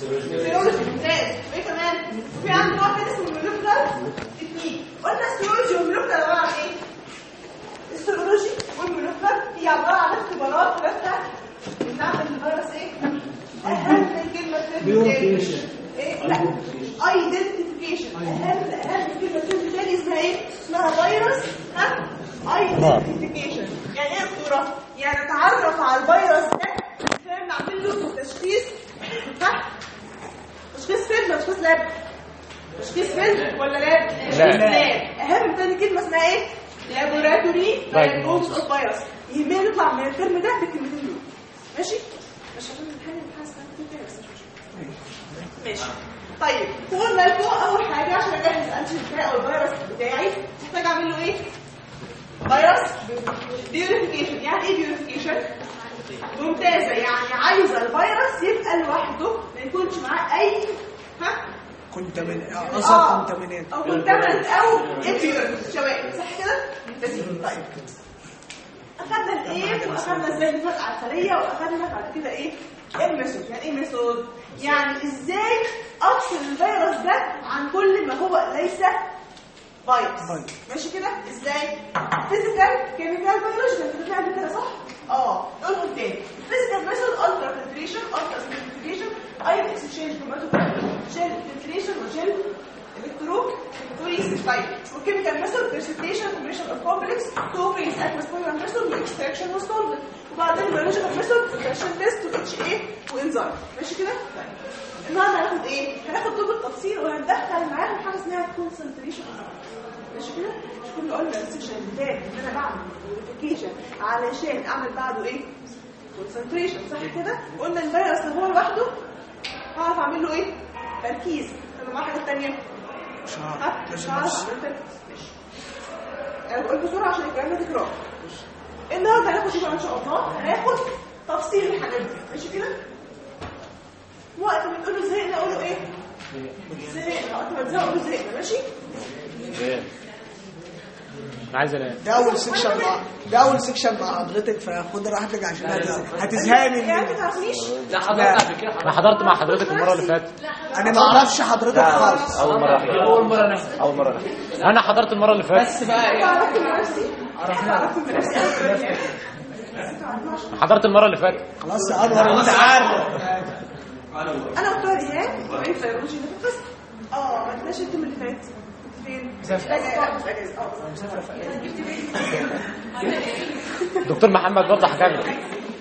سيرولوجي ممتاز وايه كمان وفي عندنا نوع تاني اسمه مولكولار تكنيك قلنا السيرولوجي والمولكولار عباره عن ايه السيرولوجي والمولكولار هي عباره عن اختبارات ثلاثه بنعمل الفيروس ايه اهم من كلمه Purification. ايه لا ايدنتيفيكيشن اهم اهم كلمه تاني تاني اسمها ايه اسمها فيروس ها ايدنتيفيكيشن يعني ايه يا دكتوره يعني نتعرف على الفيروس ده فاهم نعمل له تشخيص ها تشخيص فيلم ولا تشخيص لاب تشخيص فيلم ولا لاب تشخيص لاب اهم تاني كلمه اسمها ايه لابوراتوري دايجنوز اوف فيروس يهمني نطلع من الترم ده بالكلمتين دول ماشي مش عشان الامتحان الامتحان سنه كده بس ماشي طيب قلنا لكم اول حاجه عشان اجهز الانتي بتاعي او الفيروس بتاعي محتاج اعمل له ايه فيروس بيوريفيكيشن يعني ايه بيوريفيكيشن ممتازه يعني عايزه الفيروس يبقى لوحده ما يكونش معاه اي ها كنت من آه. اثر كونتامينات او كونتامنت او امبيور شوائب صح كده ممتازين طيب اخدنا الايه واخدنا ازاي نفرق على الخليه واخدنا بعد كده ايه الميثود يعني ايه ميثود يعني ازاي افصل الفيروس ده عن كل ما هو ليس فيروس فيروس. ماشي كده ازاي فيزيكال كيميكال بيولوجيكال كده بنعمل كده صح اه نقولهم تاني فيزيكال ميثود الترا فلتريشن الترا سبيسيفيكيشن ايون اكسشينج كروماتوجرافي جيل فلتريشن وجيل الكترو كوريس طيب والكيميكال ميثود بريسبتيشن فورميشن اوف كومبلكس تو فيز اتموسفيرال ميثود واكستراكشن وستولد وبعدين البيولوجيكال ميثود فلتريشن تيست واتش اي وانزيم ماشي كده طيب النهارده هناخد ايه هناخد طب التفصيل وهندخل معاهم حاجه اسمها كونسنتريشن ماشي كده مش كنا قلنا السكشن اللي فات ان انا بعمل فيريفيكيشن علشان اعمل بعده ايه كونسنتريشن صح كده قلنا الفيروس لو هو لوحده هعرف اعمل له ايه تركيز طب مع حاجه ثانيه مش ها عارف مش لازم هعرف بس اعمل تركيز ماشي انا بقول بسرعه عشان الكلام ده تكرار النهارده هناخد ايه بقى ان شاء الله هناخد تفصيل الحاجات دي ماشي كده وقت ما تقولوا زهقنا قولوا ايه زهقنا وقت ما تزهقوا قولوا زهقنا ماشي انا عايز انام ده اول سيكشن مع ده اول سيكشن مع حضرتك فخد راحتك عشان هت- هتزهقني يعني من ما تعرفنيش لا حضرتك قبل كده انا حضرت مع حضرتك المره اللي فاتت انا ما اعرفش حضرتك خالص اول مره أحضر. اول مره نحن اول مره أحضر. انا حضرت المره اللي فاتت بس بقى ايه تعرفت من نفسي تعرفت من نفسي أوي يعني. بس تعرفناش. حضرت المره اللي فاتت خلاص يا انور انت عارف انا دكتوره ريهام وعيد فيروجي ده في القسم اه ما تنساش الترم اللي فات كنت فين؟ مسافر في اجازه اه مسافر في اجازه دكتور محمد برضه حكى لي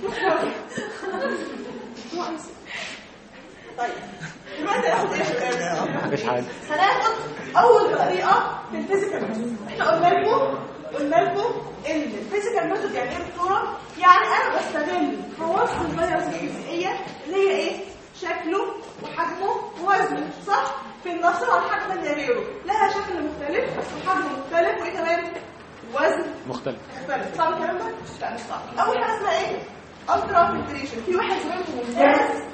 طيب دلوقتي هناخد ايه يا شباب؟ مفيش حاجه هناخد اول طريقه في الفيزيكال ميثود احنا قلنا لكم قلنا لكم ان الفيزيكال ميثود يعني ايه يا دكتوره يعني انا بستغل خواص الفيروس الفيزيائيه اللي هي ايه شكله وحجمه ووزنه صح في النص على حجم النيريرو لها شكل مختلف وحجم مختلف وايه كمان وزن مختلف مختلف صعب الكلام ده لا مش صعب اول حاجه اسمها ايه الترا فلتريشن في واحد زميلكم ممتاز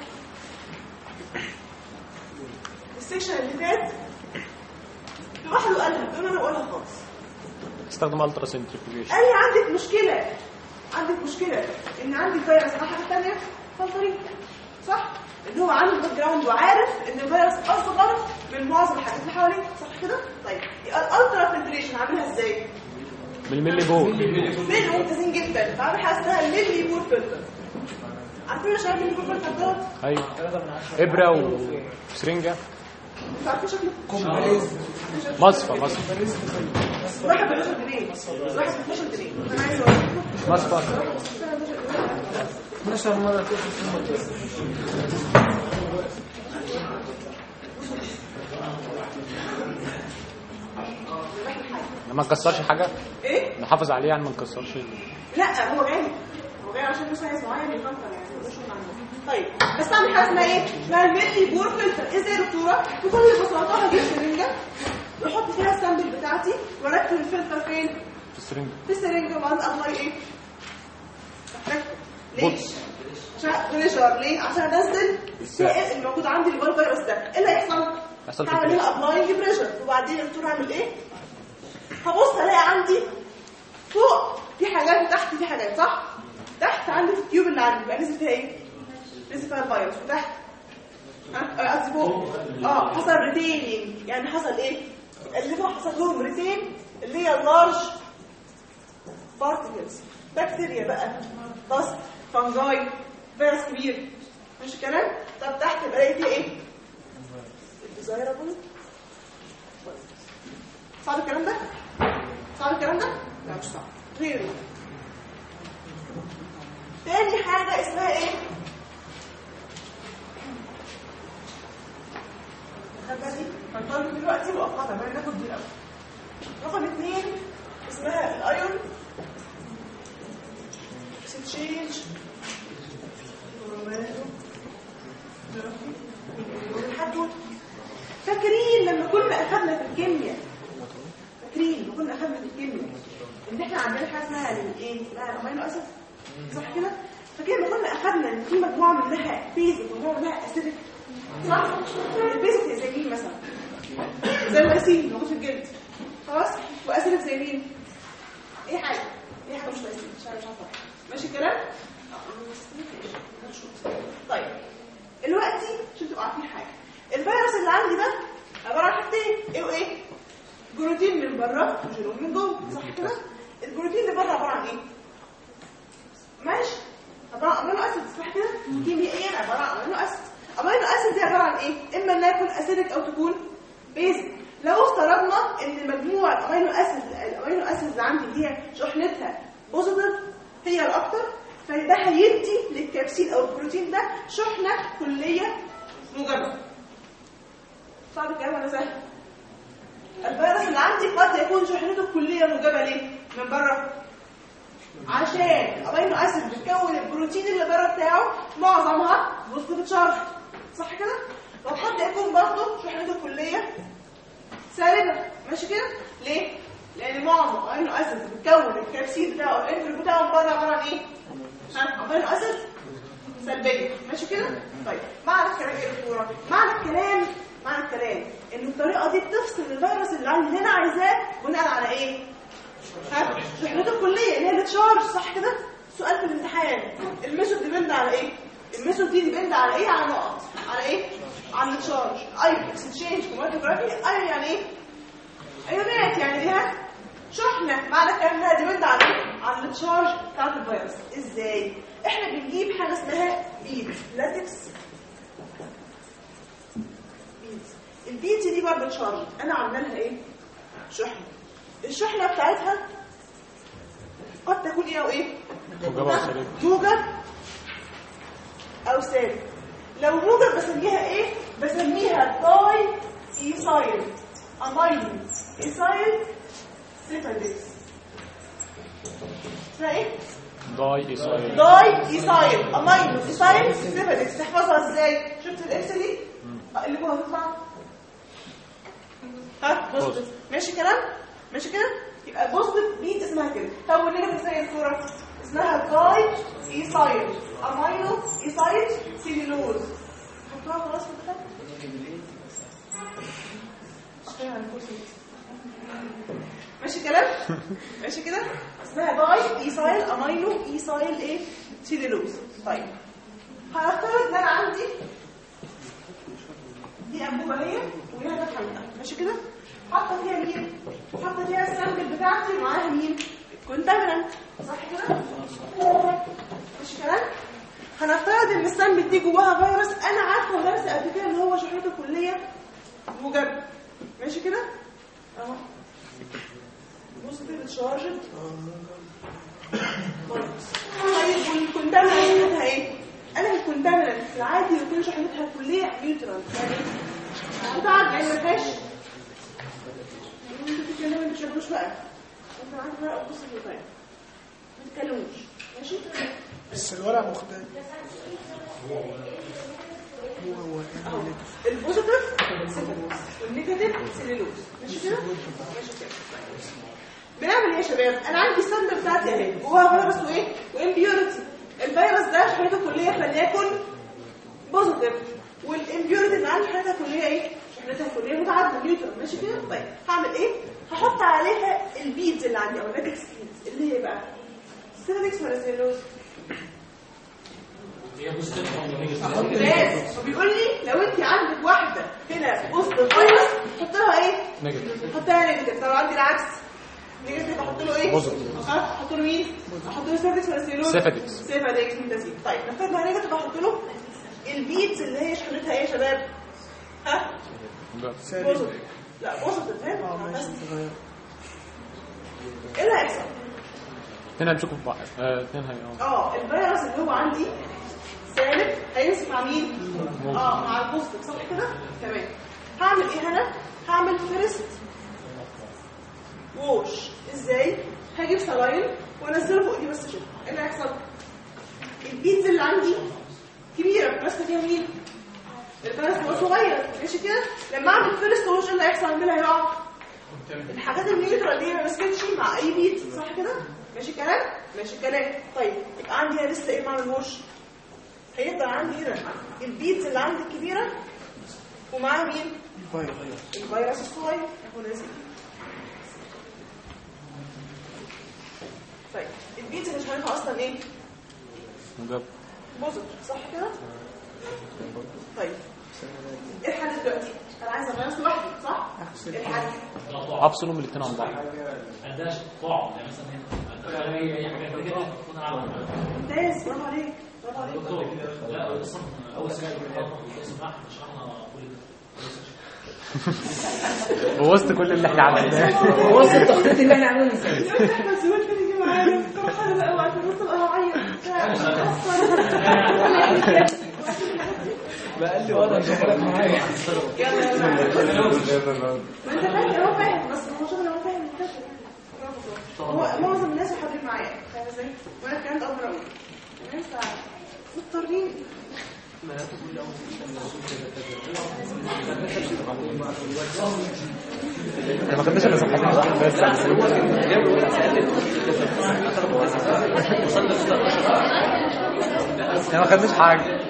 السيكشن اللي فات لوحده قالها بدون انا اقولها خالص استخدم الترا سنتريفيوجيشن قال لي عندك مشكله عندك مشكله ان عندي فيروس مع حاجه ثانيه فلتري صح ان هو عنده باك جراوند وعارف ان الفيروس اصغر من معظم الحاجات اللي حواليه صح كده طيب يبقى الالترا فلتريشن عاملها ازاي بالملي بول مين ممتازين جدا بعمل حاجه اسمها ميلي بور فلتر عارفين يا شباب ميلي بور فلتر دوت ايوه ابره وسرنجه انتوا عارفين شكله كومبليز مصفى مصفى واحد ب 12 جنيه واحد ب 12 جنيه انا عايز اقول لكم مصفى 12 مره ما نكسرش حاجه ايه نحافظ عليه يعني ما نكسرش لا هو جاي هو جاي عشان مش عايز معين يفكر يعني مش عنده طيب بس اعمل حاجه اسمها ايه اسمها الميلي بور فلتر ازاي يا دكتوره بكل بساطه هجيب سرنجه واحط فيها السامبل بتاعتي واركب الفلتر فين في السرنجه في السرنجه وبعدين ابلاي ايه أركب. ليه بص. عشان بريشر ليه عشان انزل السائل الموجود عندي اللي هو الفيروس ده ايه اللي هيحصل يحصل هعمل filtration. لها ابلاينج بريشر وبعدين الدكتور هعمل ايه هبص الاقي عندي فوق في حاجات وتحت في حاجات صح تحت عندي في التيوب اللي عندي بقى نزل فيها ايه نزل فيها الفيروس وتحت ها قصدي فوق اه حصل ريتيننج يعني حصل ايه اللي فوق حصل لهم ريتين اللي هي اللارج بارتكلز بكتيريا بقى دست فانجاي فيروس كبير مش الكلام طب تحت بقى لقيت ايه الديزايربل صعب الكلام ده صعب الكلام ده لا مش صعب غيره تاني حاجة اسمها ايه خدنا دي هنطلب دلوقتي مؤقتا ما ناخد دي الاول رقم اثنين اسمها الايون اكسشينج فاكرين لما كنا اخذنا في الكيمياء فاكرين لما كنا اخذنا في الكيمياء ان احنا عندنا حاجه اسمها الايه اسمها الامينو اسيد صح كده فكده لما كنا اخذنا ان في مجموعه منها بيزك ومجموعه منها اسيدك صح البيزك زي مين مثلا زي الغسيل موجود في الجلد خلاص واسيدك زي مين ايه حاجه ايه حاجه مش لازم مش عارفه ماشي الكلام طيب دلوقتي عشان تبقوا عارفين حاجه الفيروس اللي عندي ده عباره عن حاجتين ايه وايه جلوتين من بره وجينوم من جوه صح كده الجلوتين اللي بره عباره عن ايه ماشي عباره عن امينو اسيد صح كده كيميائيا عباره عن امينو اسيد امينو اسيد دي عباره عن ايه اما انها تكون اسيدك او تكون بيزك لو افترضنا ان مجموع الامينو اسيد الامينو اسيد اللي عندي دي هي شحنتها بوزيتيف هي الاكتر فده هيدي للكبسيل او البروتين ده شحنه كليه موجبه صعب الكلام ولا سهل الفيروس اللي عندي قد يكون شحنته الكليه موجبه ليه من بره عشان الامينو اسيد بتكون البروتين اللي بره بتاعه معظمها بوزيتيف تشارج صح كده وقد يكون برضه شحنته الكليه سالبه ماشي كده ليه لان معظم الامينو اسيد بتكون الكبسيل بتاعه الانفل بتاعه من بره عباره عن ايه ها امينو اسيد سلبيه ماشي كده طيب معنى الكلام ايه الكوره معنى الكلام معنى الكلام ان الطريقه دي بتفصل الفيروس اللي عندي اللي انا عايزاه بناء على ايه ها شحنته الكليه اللي هي التشارج صح كده سؤال في الامتحان الميثود ديبند على ايه الميثود دي ديبند على ايه على نقط على ايه على التشارج ايون اكسشينج كروماتوجرافي ايون يعني ايه ايونات يعني ليها شحنه معنى الكلام انها ديبند على ايه على التشارج بتاعت الفيروس ازاي احنا بنجيب حاجه اسمها بيد لاتكس البيتس دي برضه تشارج انا عامله لها ايه شحنه الشحنه بتاعتها قد تكون ايه او ايه موجبة أو سالبة. موجب او سالب لو موجب بسميها ايه بسميها داي ايسايل امينو ايسايل سيفاليكس اسمها ايه داي إيسايل داي ايسايل امينو ايسايل سيفاليكس تحفظها ازاي شفت الاكس دي آه، اللي جوه هتطلع ها بوزيتيف ماشي كلام ماشي كده يبقى بوزيتيف بيت اسمها كده طب والنيجاتيف زي الصوره اسمها داي ايسايل امينو ايسايل سيلولوز حطوها خلاص في الكتاب اشتغل على الكرسي. ماشي كلام ماشي كده اسمها داي ايسايل امينو ايسايل ايه سيلولوز طيب هنفترض ان انا عندي دي انبوبه اهي وليها فتحه من تحت ماشي كده حاطه فيها مين حاطه فيها السامبل بتاعتي ومعاها مين الكونتامينانت صح كده ماشي كلام هنفترض ان السامبل دي جواها فيروس انا عارفه ودرس قبل كده ان هو شحنته كليه موجب ماشي كده اهو بوزيتيف تشارجد طيب والكونتامينانت شحنتها ايه انا الكونتامينانت في العادي بيكون شحنتها كليه نيوترال يعني متعب يعني ما فيهاش انتوا بتتكلموا ما تشربوش بقى انت عارف بقى بص اللي طيب ما تتكلموش ماشي بس الورق مختلف هو هو اهو البوزيتيف سيلولوز والنيجاتيف سيلولوز ماشي كده ماشي كده بنعمل ايه يا شباب انا عندي السامبل بتاعتي اهي جواها فيروس وايه وامبيورتي الفيروس ده شحنته كليه فليكن بوزيتيف والامبيورتي اللي عندي شحنتها كليه ايه شحنتها كليه متعدده نيوترال ماشي كده طيب هعمل ايه هحط عليها البيدز اللي عندي او اللاكس بيدز اللي هي بقى سيرفكس ولا سيلوز ممتاز وبيقول لي لو انت عندك واحده هنا وسط الفيروس حط لها ايه نيجاتيف حط لها نيجاتيف طب عندي العكس نيجاتيف احط له ايه Positive. ها احط له مين احط له سيرفكس ولا سيلول Cephadix. سيفادكس ممتازين طيب نفترض انها نيجاتيف احط له البيتس اللي هي شحنتها ايه يا شباب ها بوزيتيف لا بوزيتيف ها بس ايه اللي هيحصل اثنين هيمسكوا في بعض آه، اثنين هي اه اه الفيروس اللي هو عندي سالب هيمسك مع مين؟ اه مع البوزيتيف صح كده؟ تمام هعمل ايه هنا؟ هعمل فيرست ووش ازاي؟ هجيب سلاين وانزله فوق دي بس كده ايه اللي هيحصل؟ البيتز اللي عندي كبيره ماسكه فيها مين؟ الفيروس هو صغير ماشي كده؟ لما اعمل فيرست ووش ايه اللي هيحصل؟ مين اللي هيقع؟ الحاجات النيوترال دي ما مسكتش مع اي بيت صح كده ماشي كلام ماشي كلام طيب يبقى عندي هنا لسه ايه ما عملوش هيفضل عندي هنا البيتس اللي عندي الكبيره ومعاها مين الفيروس الصغير اهو نازل طيب البيتس اللي شايفها اصلا ايه مجاب بوزيتيف صح كده طيب ايه الحل دلوقتي انا عايزه فيروس لوحدي صح ايه الحل افصلهم الاثنين عن بعض عندهاش قاع يعني مثلا هنا اي اي حاجه كده المفروض نلعبها ممتاز برافو عليك برافو عليك دكتور لا اصلا اول سنه شرحنا كل بوظت كل اللي احنا عملناه بص التخطيط اللي احنا عاملينه ازاي بس هو الفيلم جه معايا بصراحه انا بقى وقت النص بقى هعيط بقى لي وضع شغلك معايا يلا يلا ما انت فاهم هو فاهم بس هو شغل هو فاهم الكشف هو معظم الناس حاضرين معايا فاهم ازاي وانا كانت اول مره اقول الناس مضطرين احنا ما خدناش الا صفحتين بس احنا ما خدناش حاجه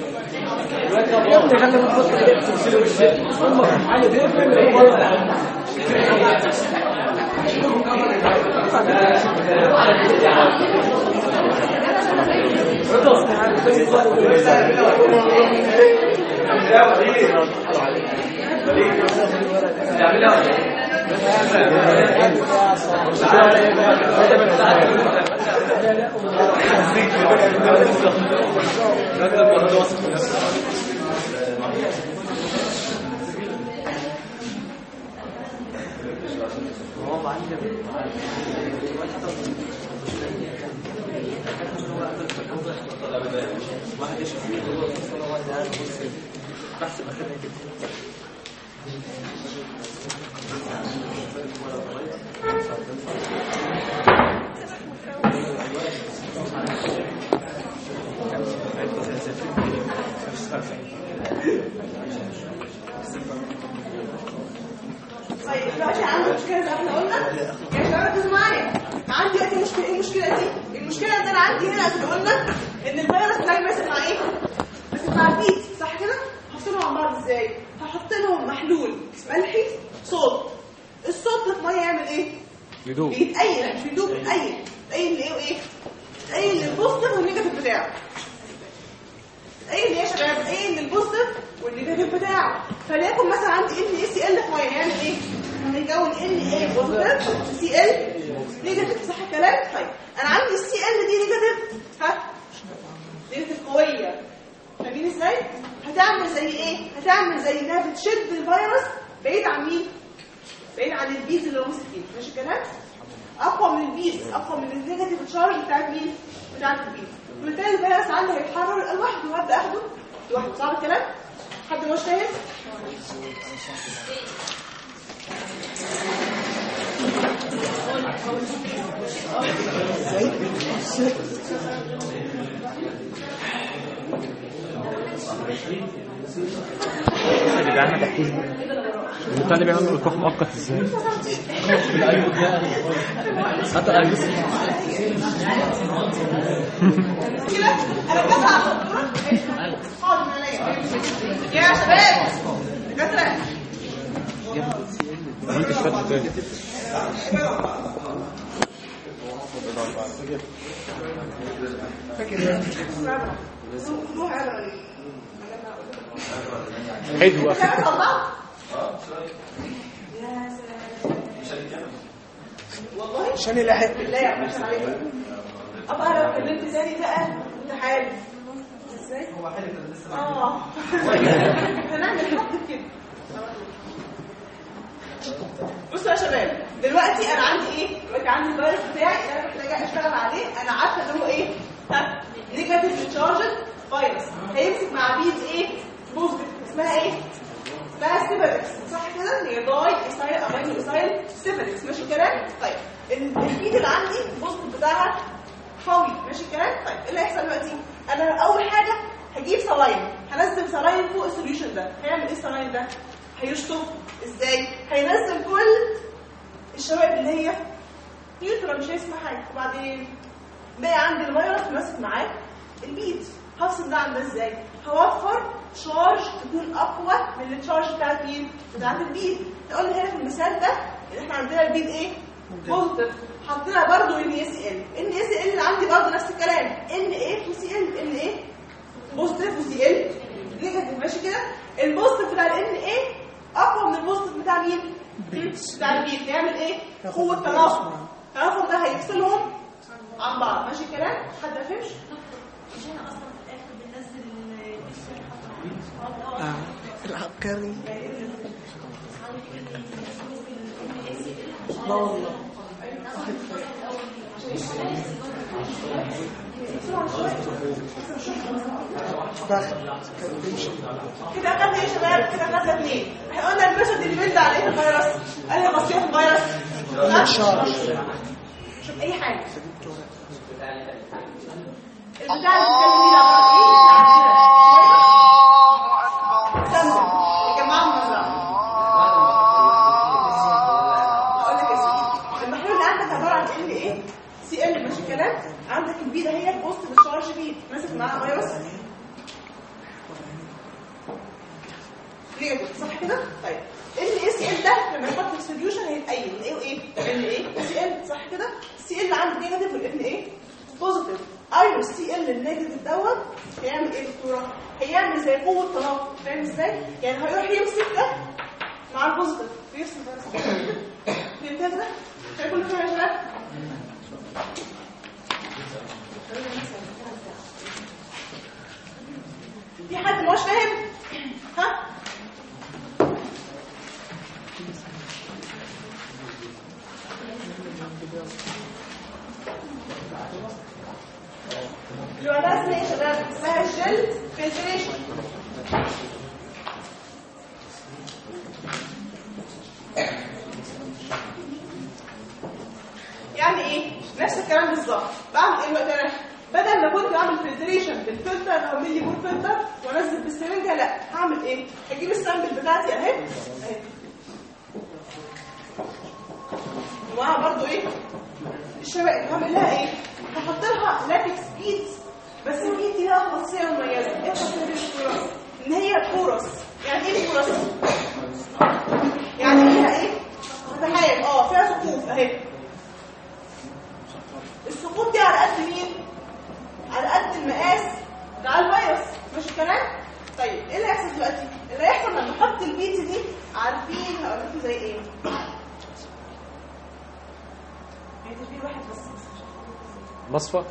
طيب دلوقتي عندي مشكله زي ما احنا قلنا يا شباب ركزوا معايا عندي دلوقتي مشكله ايه المشكله دي؟ المشكله ان انا عندي هنا زي ما قلنا ان الفيروس ده ماسك مع ايه؟ ماسك مع البيت صح كده؟ هحطهم عن بعض ازاي؟ هحط لهم محلول ملحي صوت الصوت ده في ميه يعمل ايه؟ يدوب بيتأيل مش بيدوب بيتأيل بيتأيل لايه وايه؟ بيتأيل للبوزيتيف والنيجاتيف بتاعه بيتأيل ليه يا شباب؟ بيتأيل للبوزيتيف والنيجاتيف بتاعه فليكن مثلا عندي ان اي سي ال في ميه هيعمل ايه؟ هيكون ان اي بوزيتيف سي ال نيجاتيف صح الكلام؟ طيب انا عندي السي ال دي نيجاتيف ها؟ نيجاتيف قويه فاهمين ازاي؟ هتعمل زي ايه؟ هتعمل زي انها بتشد الفيروس بعيد عن مين؟ بعيد عن البيز اللي هو ماسك فيه ماشي الكلام اقوى من البيز اقوى من النيجاتيف تشارج بتاعت مين بتاعت البيز وبالتالي الفيروس عندي هيتحرر لوحده وهبدا اخده لوحده صعب الكلام حد مش فاهم اللي بيعمل تحكيم البتاع اللي بيعمل ايقاف مؤقت ازاي كده انا بس على الدكتوره حاضر من عينيا يا شباب دكاتره عملت شويه ازاي روح ابدا حلو كده طلعت يا سلام والله عشان يلاحق بالله يا عم عليك ابقى لو كلمت تاني بقى تعالى ازاي هو حلف لسه اه هنعمل حد كده بصوا يا شباب دلوقتي انا عندي ايه دلوقتي عندي الفيروس بتاعي اللي انا محتاجه اشتغل عليه انا عارفه ان هو ايه ها نيجاتيف تشارجد فيروس هيمسك مع بيز ايه بوزيتيف اسمها ايه اسمها سيبركس صح كده هي داي اسايل امينو اسايل سيبركس ماشي الكلام طيب ال- البيد اللي عندي البوزيتيف بتاعها قوي ماشي الكلام طيب ايه اللي هيحصل دلوقتي انا اول حاجه هجيب سلاين هنزل سلاين فوق السوليوشن ده هيعمل ايه السلاين ده هيشطف ازاي هينزل كل الشوائب اللي هي نيوترال مش هيسمع حاجه وبعدين بقى عندي الفيروس ماسك معاه البيت هفصل ده عن ده ازاي هوفر شارج تكون اقوى من التشارج بتاعت مين بتاعت البيت تقول لي هنا في المثال ده ان احنا عندنا البيت ايه بوزيتيف حطينا برضو ان اس ال ان اس ال اللي عندي برضو نفس الكلام ان ايه وسي ال ان ايه بوزيتيف وسي ال نيجاتيف ماشي كده البوزيتيف بتاع الان ايه اقوى من البوزيتيف بتاع مين بتاع البيت يعمل ايه قوه تنافر التنافر ده هيفصلهم عن بعض ماشي الكلام حد ما فهمش مش احنا اصلا في الاخر بننزل آه. العبقري لا والله داخل كان بيمشي كده اخدنا ايه يا شباب كده اخدنا اثنين احنا قلنا الميثود اللي بيلد على ايه الفيروس قال لي بصير الفيروس ها؟ شارج شوف اي حاجه البتاع اللي بتتكلم بيه ده عبارة ايه سامبل يا جماعه المزرعه اقول لك يا سيدي المحلول اللي عندك عباره عن ال ايه سي ال ماشي الكلام عندك البي ده هي بوست بالشارج بي ماسك معاها فيروس ليه صح كده طيب ال اس ال ده لما يحط في السوليوشن هيتقيم من ايه وايه ال ايه سي ال صح كده السي ال عندي نيجاتيف والان ايه بوزيتيف ايوه السي ال النيجاتيف دوت هيعمل ايه دكتوره هيعمل زي قوه تناقض فاهم ازاي يعني هيروح يمسك ده مع البوزيتيف يفصل بس فهمت كده شايف كل فاهم يا شباب في حد مش فاهم ها اللي بعدها اسمها ايه يا شباب اسمها الجل فلتريشن يعني ايه نفس الكلام بالظبط بعمل ايه وقت انا بدل ما كنت اعمل فلتريشن بالفلتر او ملي مول فلتر وانزل بالسرنجه لا هعمل ايه هجيب السامبل بتاعتي اهي اهي ومعاها برضو ايه الشبائك هعمل لها ايه هحط لها لاتكس بيتس بس البيت دي لها خاصيه مميزه ايه خاصيه الكورس ان هي كورس يعني ايه الكورس يعني فيها ايه فتحات اه فيها ثقوب اهي الثقوب دي على قد مين على قد المقاس بتاع الفيروس مش الكلام طيب ايه اللي هيحصل دلوقتي اللي هيحصل لما احط البيتس دي عارفين هقول لكم زي ايه هي تشبيه واحد بس مصفى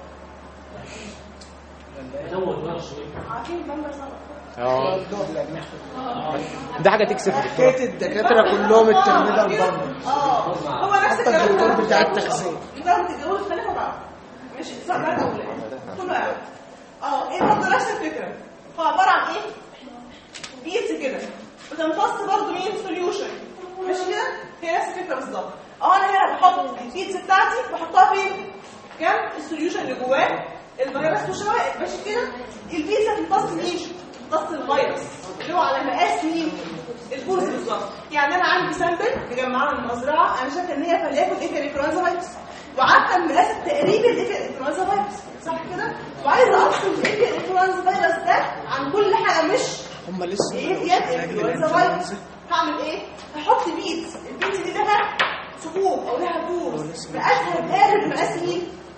دوت بقى شويه عارفين البامبر صعب اه ده حاجه تكسب حكايه الدكاتره كلهم الترم ده البامبر اه هو نفس حتى الكلام الدكتور بتاع التغذيه نظام تتجوز خليفه بعض ماشي سواء بنات او ولاد كله قاعد اه ايه برضه نفس الفكره هو عباره عن ايه بيتس كده بتمتص برضه مين سوليوشن ماشي كده هي نفس الفكره بالظبط اه انا هنا بحط البيتس بتاعتي بحطها فين جنب السوليوشن اللي جواه الفيروس والشوائب ماشي كده البيتس هتمتص مين تمتص الفيروس اللي هو على مقاس مين الكورس بالظبط يعني انا عندي سامبل مجمعه من المزرعه انا شايفه ان هي فليكن ايه انفلونزا فيروس وعارفه المقاس التقريبي لايه انفلونزا فيروس صح كده وعايزه افصل ايه انفلونزا فيروس ده عن كل حاجه مش هم لسه ايه ديت انفلونزا فيروس هعمل ايه هحط بيت البيت دي لها ثقوب او لها بورز مقاسها يقارب مقاس مين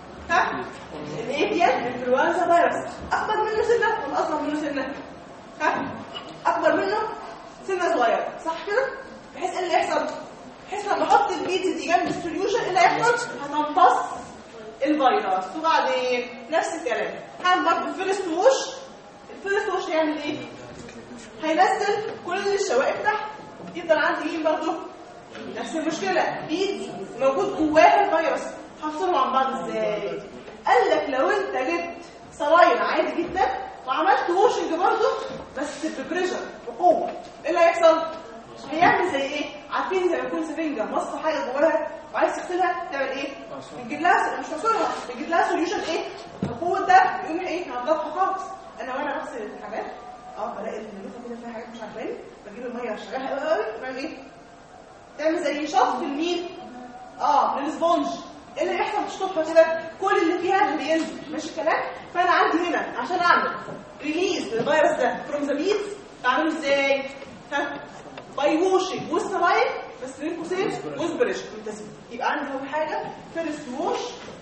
انفلونزا فيروس اكبر منه سنه ولا اصغر منه سنه ها اكبر منه سنه صغيره صح كده بحيث ايه اللي يحصل بحيث لما احط البيتز دي جنب السوليوشن ايه اللي هيحصل هتمتص الفيروس وبعدين نفس الكلام هعمل برضه الفيرست ووش الفيرست ووش هيعمل ايه هينزل كل الشوائب تحت يفضل عندي مين برضه نفس المشكله بيتز موجود جواها الفيروس هفصلهم عن بعض ازاي قال لك لو انت جبت صلاين عادي جدا وعملت ووشنج برضه بس ببريشر بقوه ايه اللي هيحصل هيعمل زي ايه عارفين زي ما يكون سفنجه مص حاجه جواها وعايز تغسلها تعمل ايه بتجيب لها مش تعصرها بتجيب لها سوليوشن ايه القوه ده يقوم ايه هنضفها خالص انا وانا بغسل الحاجات اه بلاقي ان اللوحه كده فيها حاجات مش عاجباني بجيب الميه اشغلها قوي قوي بعمل ايه تعمل زي شط في المين اه للسبونج ايه اللي يحصل تشطفها كده كل اللي فيها بينزل ماشي الكلام فانا عندي هنا عشان اعمل ريليز للفيروس ده فروم ذا بيتس بعمله ازاي ها باي ووشنج والسلاين بس بين قوسين وذ بريشر ممتازين يبقى عندي اول حاجه فيرست ووش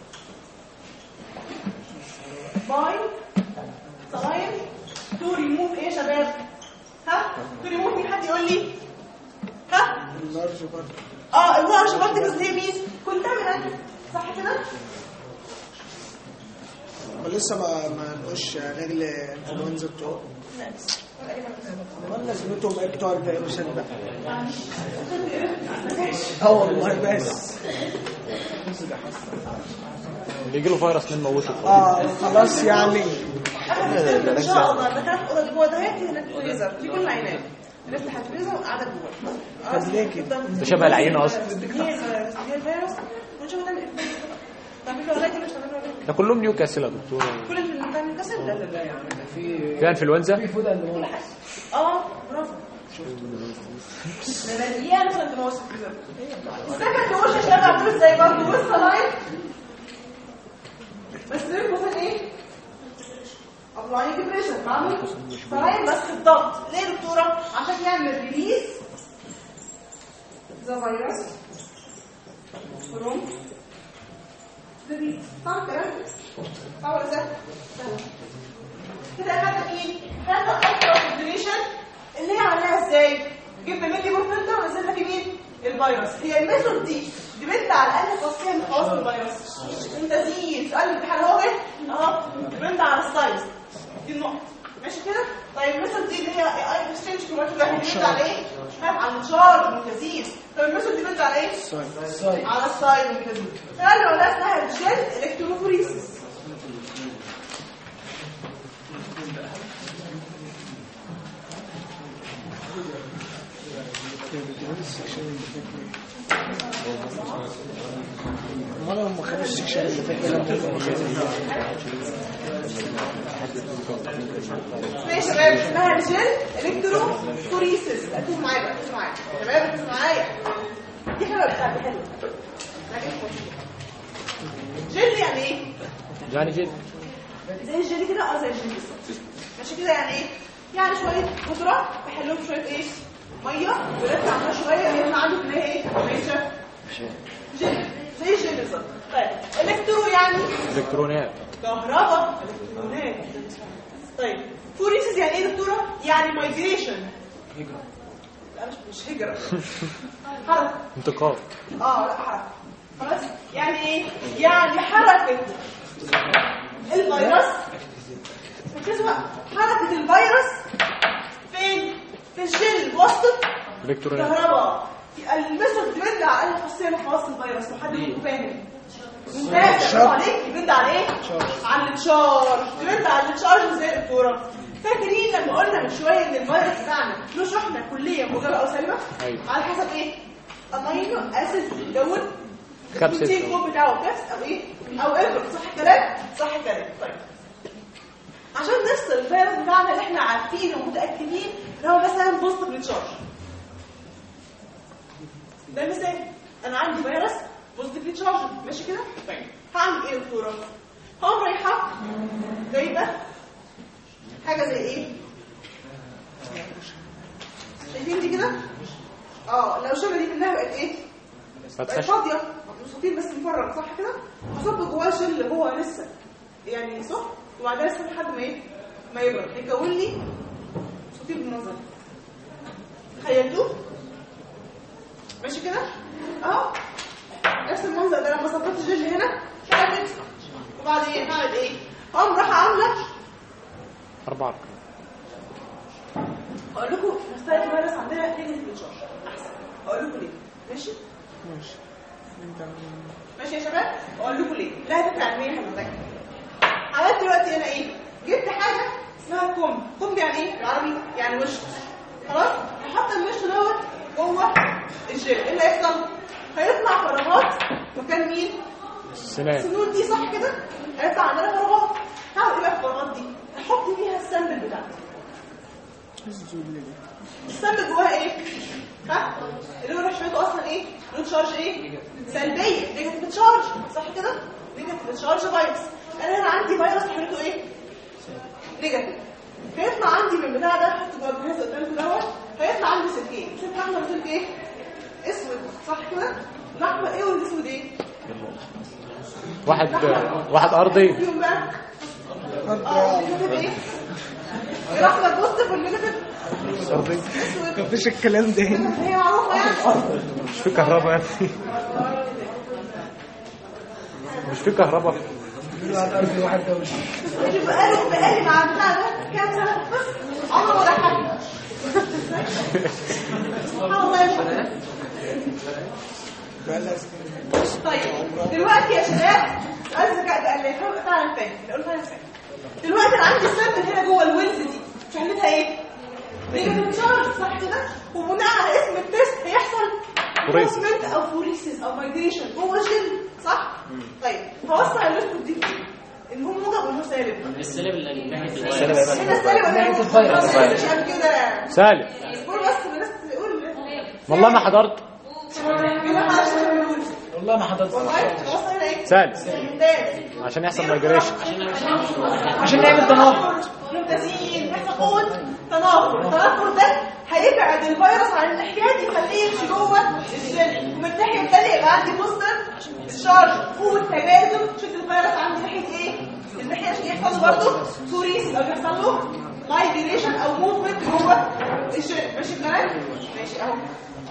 باي سلاين تو ريموف ايه يا شباب ها تو ريموف مين حد يقول لي ها اللارج برضه اه اللارج بارتكلز اللي هي مين كونتامينانت صح كده ولسه ما ما لقوش رجل انفلونزا بتوع ولا لازمتهم ايه بتوع الفيروسات بقى اه والله بس اللي يجي له فيروس من موته اه خلاص يعني ان شاء الله الدكاتره اوضه جوه ده هيك هناك فريزر في كل العينات نفتح الفريزر وقاعده جوه طب ليه كده؟ ده شبه العينة أصلا. هي هي الفيروس ونشوف هنعمل ايه تعملوا ولا مش تعملوا ولا ده كلهم نيوكاسل يا دكتور كل اللي بتعمل كسر لا لا لا يعني في انفلونزا اه برافو مليان مثلا تموسك كده السكند وش يا شباب عامل ازاي برضه والسلاين بس ليه مثلا ايه ابلاين ديبريشن بعمل سلاين بس الضغط ليه يا دكتوره عشان يعمل ريليز ذا فيروس فروم صح كده صح ولا سهل سهل كده خدت مين؟ خدت اكتر كومبينيشن اللي هي عملناها ازاي؟ جبنا ملي بور فلتر ونزلنا في مين؟ الفيروس هي الميثود دي ديبند على الاقل خاصيه من خواص الفيروس انت زين سؤال الامتحان هو ايه؟ اهو ديبند على السايز دي النقطه ماشي كده؟ طيب الميثود دي اللي هي اي اكسشينج كروماتوجرافي ديبند على ايه؟ فاهم على الشارج ممتازين طب الميثود ديبند على ايه؟ على السايز ممتازين فقالوا ده اسمها الجل الكتروفوريسيس امال هم خدوا السكشن اللي فات ده لما ماشي يا شباب اسمها الجل الكترو فوريسيس ركزوا معايا بقى ركزوا معايا يا شباب ركزوا معايا دي حلوه بتاعتي حلوه جل يعني ايه؟ يعني جد زي الجل كده اه زي الجل بالظبط ماشي كده يعني ايه؟ يعني شويه بودره بحلهم شويه ايه؟ ميه ولسه عامله شويه هنا عندك اللي هي ايه؟ ماشي جل زي الجل بالظبط طيب الكترو يعني الكترونات كهرباء الكترونات طيب فوريسيس يعني ايه دكتوره يعني مايجريشن هجره لا مش مش هجره حركه انتقال اه لا حركه خلاص يعني ايه يعني حركه الفيروس ركزوا بقى حركه الفيروس فين في الجل وسط الكترونات كهرباء الميثود ديبند على اقل خاصيه من خواص الفيروس لحد ما يكون فاهم ممتاز برافو عليك ديبند على ايه؟ على التشارج ديبند على التشارج زي الدكتوره فاكرين لما قلنا من شويه ان الفيروس بتاعنا له شحنه كليه موجبه او سالبه؟ أيوة. على حسب ايه؟ امينو اسيد بيكون كبسة. البروتين كود بتاعه كبس او ايه؟ او ابر صح الكلام؟ صح الكلام طيب عشان نفصل الفيروس بتاعنا اللي احنا عارفينه ومتاكدين ان هو مثلا بوزيتيف تشارج ده مثال انا عندي فيروس بوزيتيف تشارج ماشي كده طيب هعمل ايه يا دكتوره هقوم رايحه جايبه حاجه زي ايه شايفين دي كده اه لو شبه دي منها بقت ايه بقت فتخش فاضيه مستطيل بس مفرغ صح كده هصب جواه جل اللي هو لسه يعني سخن وبعدها يسيب لحد ما ايه ما يبرد هيكون لي صوتين بالمنظر ده. تخيلتوه ماشي كده اهو نفس المنظر ده لما صفرت الجل هنا شغلت وبعدين هعمل ايه اقوم رايحه عامله أربعة اقول لكم نفترض الفيروس عندنا نيجاتيف تشارج احسن اقول لكم ليه ماشي ماشي ماشي يا شباب اقول لكم ليه لا فكره علميه هنذاكر عملت دلوقتي انا ايه جبت حاجه اسمها كوم كوم يعني ايه بالعربي يعني وش خلاص هحط الوش دوت جوه الجيل ايه اللي هيحصل هيطلع فراغات مكان مين السنان السنون دي صح كده هيطلع عندنا فراغات هعمل ايه بقى في الفراغات دي احط فيها السامبل بتاعتي السامبل جواها ايه ها اللي هو نشفته اصلا ايه له تشارج ايه سلبيه نيجاتيف تشارج صح كده نيجاتيف تشارج فيروس انا هنا عندي فيروس حملته ايه نيجاتيف هيطلع عندي من بتاع ده حط جوه الجهاز قدامكم دوت هيطلع عندي سلكين سلك احمر وسلك ايه اسود صح كده الاحمر ايه والاسود ايه واحد واحد أرضي فيهم بقى اه النيجاتيف ايه الاحمر بوزيتيف والنيجاتيف أرضي اسود مفيش الكلام ده هنا هي معروفه يعني مش في كهرباء يا ابني مش في كهرباء واحد ده وش شوف بقاله بقالي مع البتاع ده كام سنه بس عمره ولا حاجه سبحان الله يا شباب طيب دلوقتي يا شباب سؤال الذكاء ده اللي يفهم فعلا فاهم اللي يقول فعلا فاهم دلوقتي انا عندي سامبل هنا جوه الويلز دي شحنتها ايه؟ نيجاتيف تشارج صح كده؟ وبناء على اسم التيست هيحصل فوريسيس. movement او فوريسيس او مايجريشن جوه الجلد صح؟ طيب هوصل الليكويد دي اللي هو موجب واللي هو سالب السلب اللي ناحيه السلب الفيروس يبقى هنا سالب ولا ناحية الفيروس. مش قبل كده سالم قول بس الناس تقول والله ما حضرت كده ما عادش بيقول والله ما حضرت والله خلاص هنا ايه سالم ممتاز عشان يحصل مايجريشن عشان نعمل تناقض ممتازين احنا قوة تنافر التنافر ده هيبعد الفيروس عن الناحية دي يخليه يمشي جوه الجلد ومن الناحية التانية يبقى عندي بوستر الشارج قوة تجاذب شد الفيروس عندي ناحية ايه؟ الناحية عشان يحصل له برضه فوريسيس او يحصل له مايجريشن او موفمنت جوه الجلد ماشي الكلام؟ ماشي اهو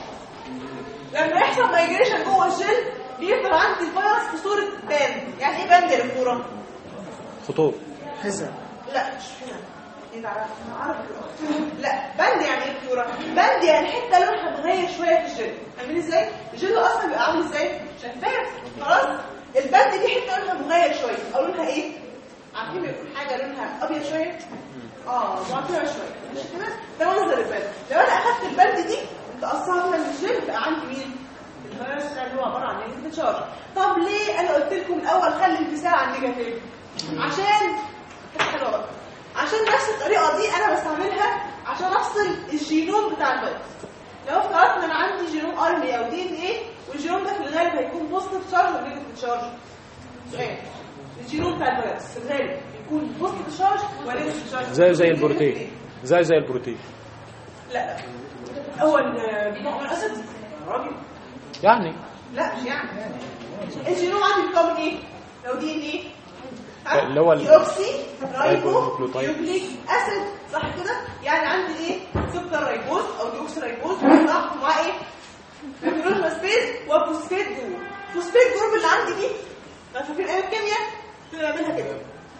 لما يحصل مايجريشن جوه الجلد بيفضل عندي الفيروس في صورة باند يعني ايه باند يا دكتورة؟ خطوط حزن لا مش هنا انت عارف عارف لا بند يعني ايه كوره بند يعني حته لونها متغير شويه في الجلد فاهمين ازاي الجلد اصلا بيبقى عامل ازاي شفاف خلاص البند دي حته لونها متغير شويه او لونها ايه عارفين بيكون حاجه لونها ابيض شويه اه معطيه شويه مش كده ده منظر البند لو انا اخدت البند دي متقصها كده من الجلد بقى عندي مين الفيروس ده اللي هو عباره عن نيجاتيف تشارج طب ليه انا قلت لكم الاول خلي الانفصال عن نيجاتيف عشان حلوة بقى. عشان نفس الطريقة دي أنا بستعملها عشان أفصل الجينوم بتاع الفيروس لو افترضت إن أنا عندي جينوم ار ان اي او دي ان ايه والجينوم ده في الغالب هيكون بوزيتيف تشارج ولا نيجاتيف تشارج؟ سؤال الجينوم بتاع الفيروس في الغالب يكون بوزيتيف تشارج ولا نيجاتيف تشارج؟ زي زي البروتين زي زي البروتين لا لا هو النوع من الأسد راجل يعني لا مش يعني الجينوم عندي بيتكون ايه؟ لو دي ان ايه؟ ها؟ اللي هو ال- ديوكسي رايبو رايبونيوكليوتايد. نيوكليك اسيد صح كده؟ يعني عندي ايه؟ سكر رايبوز او ديوكسي رايبوز صح ومعاه ايه؟ ميكروجما سبيس وفوسفيت جروب فوسفيت جروب اللي عندي دي لو فاكرين ايام الكيمياء كنا بنعملها كده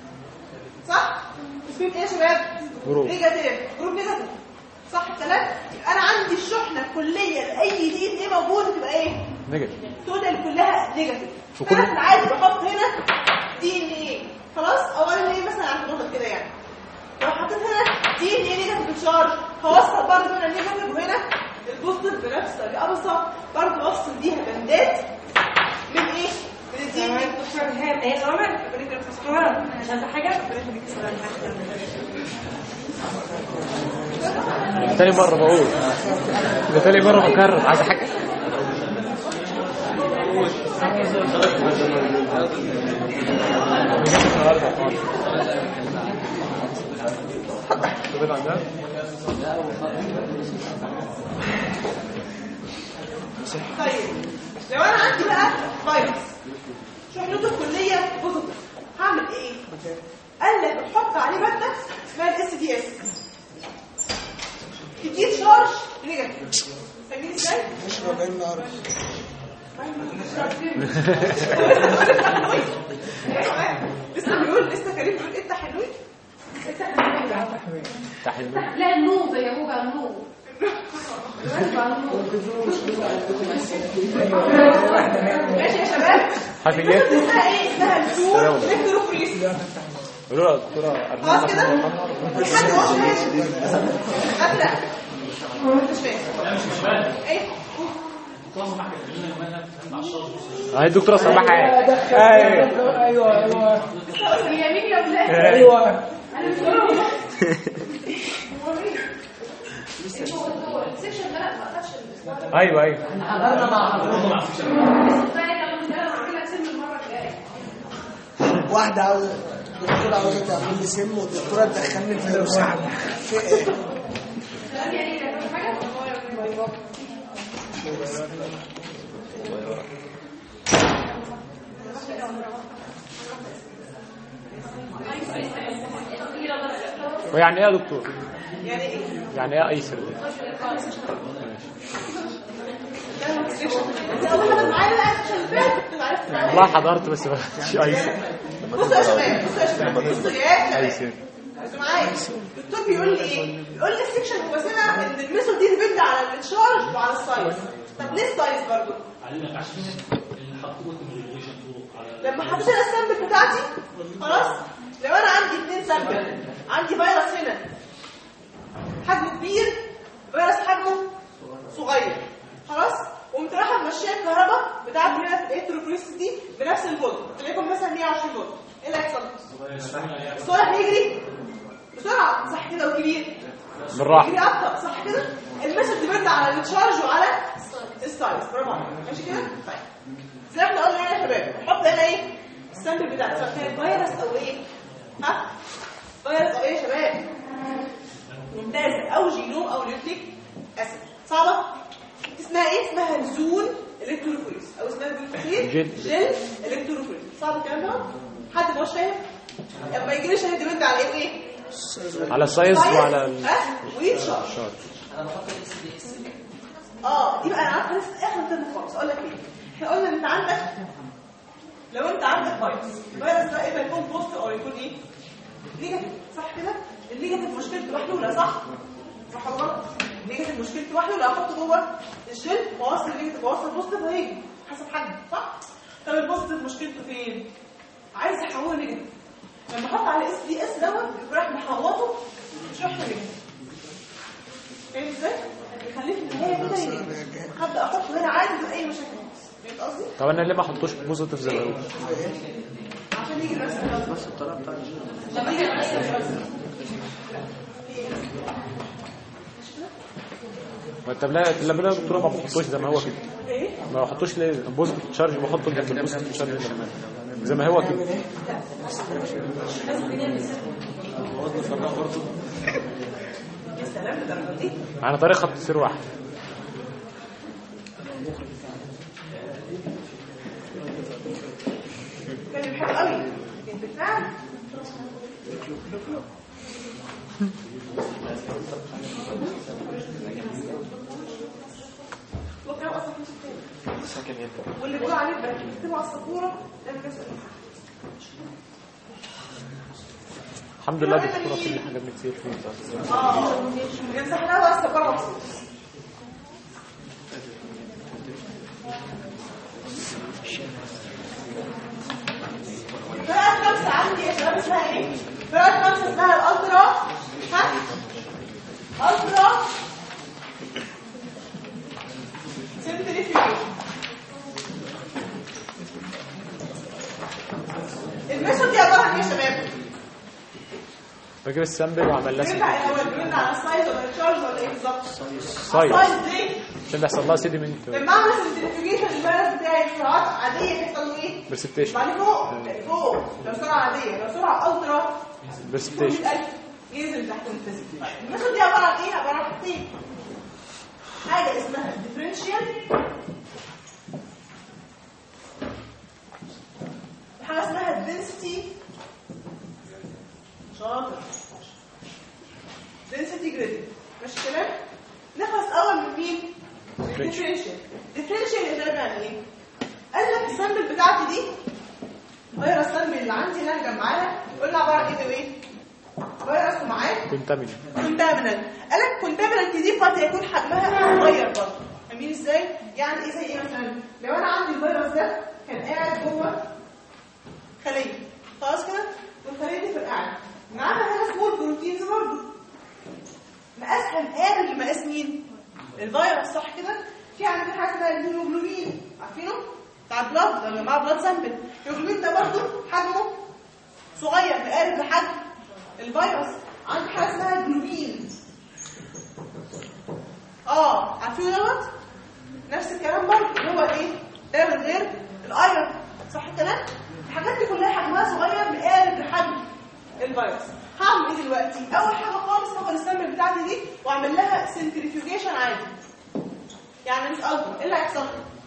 صح؟ فوسفيت ايه يا شباب؟ جروب. نيجاتيف جروب نيجاتيف صح الكلام؟ يبقى انا عندي الشحنه الكليه لاي دي ان ايه موجوده تبقى ايه؟ نيجاتيف توتال كلها نيجاتيف وكل- فانا في العادي بحط هنا دي ان ايه خلاص او انا ايه مثلا على النقطه كده يعني لو حطيت هنا دي ان ايه نيجاتيف تشارج هوصل برضه هنا نيجاتيف وهنا البوزيتيف بنفس الطريقه بالظبط برضه بفصل بيها بندات من ايه؟ من الدي ان ايه هي سمر سمر عشان حاجه تاني مرة بقول ده تاني مرة بكرر عايز حاجة طيب لو انا عندي بقى فيروس شحنته الكليه بوزيتيف هعمل ايه؟ قال لك نحط عليه ماده اسمها الاس دي اس تديه تشارج نيجاتيف فاهمين ازاي؟ اشرب عين نار لسه بيقول لسه كريم بيقول انت حلوين تحليل لا النوب يا بابا النوب ماشي يا شباب عارفين ايه؟ اسمها ايه اسمها الزون الكتروفوريس قولوا له يا دكتوره خلاص كده أرجوك. في حد هو مش فاهم ابدا مش فاهم ايه طبعا ما حكيت لنا يومها مع الشاطر اهي الدكتوره سماحه ايوه ايوه ايوه هي مين يا ولاد ايوه انا مش بقول السكشن ده لا ما اخدش الاسبوع ايوه ايوه واحدة عاوزة الدكتورة عاوزة تعمل لي سم والدكتورة تدخلني في مساعدة في ايه؟ ويعني ايه يا دكتور؟ يعني ايه يعني ايه ايسر دي؟ انت اول حاجه معايا بقى عشان فات كنت عرفت والله حضرت بس ما فيش ايسر بصوا يا شباب بصوا يا شباب بصوا يا شباب ايسر انتوا معايا الدكتور بيقول لي ايه بيقول لي السكشن المسمى ان الميثود دي ديبند على التشارج وعلى السايز طب ليه السايز برضه علمك عشان اللي حطوه الريجوليشن فوق على لما حطيت انا السامبل بتاعتي خلاص لو انا عندي اثنين سامبل عندي فيروس هنا حجمه كبير فيروس حجمه صغير خلاص قمت رايحه ماشيه الكهرباء بتاعت هنا في الالكتروفوريسيس دي بنفس الفولت تلاقيكم مثلا 120 فولت ايه اللي هيحصل؟ الصوره هيجري بسرعه صح كده وكبير بالراحه يجري اكتر صح كده الميثود ديبند على التشارج وعلى السايز برافو عليك ماشي كده طيب زي ما احنا قلنا هنا يا شباب نحط هنا ايه السامبل بتاع سواء كان فيروس او ايه ها فيروس او ايه يا شباب ممتازه او جينوم او نيوكليك اسيد صعبه اسمها ايه اسمها الزون الكتروفوريس او اسمها بالكثير جل. جل الكتروفوريس صعب الكلام ده حد مش فاهم لما يجي لي شهاده ديبند على ايه ايه على السايز وعلى ال- ها ويتشارج الشارج اه دي بقى انا عارفه لسه اخر ترم خالص اقول لك ايه احنا قلنا ان انت عندك لو انت عندك فيروس الفيروس ده اما يكون بوست او يكون ايه نيجاتيف صح كده النيجاتيف مشكلته محلوله صح صح ولا غلط النيجاتيف مشكلته محلوله احطه جوه الشيل واوصل النيجاتيف واوصل البوزيتيف هيجي حسب حجمه صح طب البوزيتيف مشكلته فين عايز احوله نيجاتيف لما احط على اس دي اس دوت راح محوطه شحنه نيجاتيف فاهم ازاي؟ يخليه في النهايه كده ينام. هبدا احطه هنا عادي من اي مشاكل فهمت قصدي؟ طب انا ليه ما احطوش بوزيتيف زي ما بقول عشان يجي نفس الغلط نفس الطريقه بتاعتي عشان يجي نفس الغلط طب لا لما لا الدكتوره ما بحطوش زي ما هو كده ايه؟ ما بحطوش ليه بوزيتيف تشارج بحطه جنب البوزيتيف تشارج زي ما زي ما هو كده يا سلام الدرجه دي على طريق خط سير واحد كان حلو قوي كان بالفعل هو كان اصلا في تاني واللي بيقول عليه ده بيكتبوا على السبوره ده من نفس الحمد لله الدكتوره كل حاجه بنكسير فيها اه يمسحناها بقى السبوره مخصوص فرقة خمسة عندي يا شباب اسمها ايه؟ فرقة خمسة اسمها الالترا ها؟ الترا سنتريفيوجن الميثود دي عبارة عن ايه يا شباب؟ بجيب السامبل واعمل لها بيرجع الاول بيرجع على السايز ولا التشارج ولا ايه بالظبط؟ سايز السايز ليه؟ عشان بيحصل لها سيدمنت لما اعمل سنتريفيوجيشن الفيروس بتاعي بسرعات عاديه بيحصل له ايه؟ برسبتيشن بعد فوق فوق لو سرعه عاديه لو سرعه الترا برسبتيشن 100000 ينزل تحت الفيزيك الميثود دي عباره عن ايه؟ عباره عن حاجتين حاجه اسمها ديفرنشال وحاجه اسمها density اللي عندي اللي انا مجمعاها قلنا عباره عن ايه وايه فيروس ومعاه كونتامين كونتامينانت قال لك كونتامينانت دي قد يكون حجمها صغير برضه فاهمين ازاي يعني ايه زي ايه مثلا لو انا عندي الفيروس ده كان قاعد جوه خليه خلاص كده والخليه دي في القاعده معاها هنا سمول بروتينز برضه مقاسها مقارب لمقاس مين الفيروس صح كده في عندنا حاجه اسمها الهيموجلوبين عارفينه بتاع البلاد لما معاه بلاد سامبل الهيموجلوبين ده برضه حجمه صغير مقارب لحجم الفيروس عندي حاجه اسمها جلوبين اه عارفين دوت نفس الكلام برضه اللي هو ايه ده من غير الايرون صح الكلام الحاجات دي كلها حجمها صغير مقارب لحجم الفيروس هعمل ايه دلوقتي اول حاجه خالص هاخد السامبل بتاعتي دي واعمل لها سنتريفيوجيشن عادي يعني مش قصدي ايه اللي هيحصل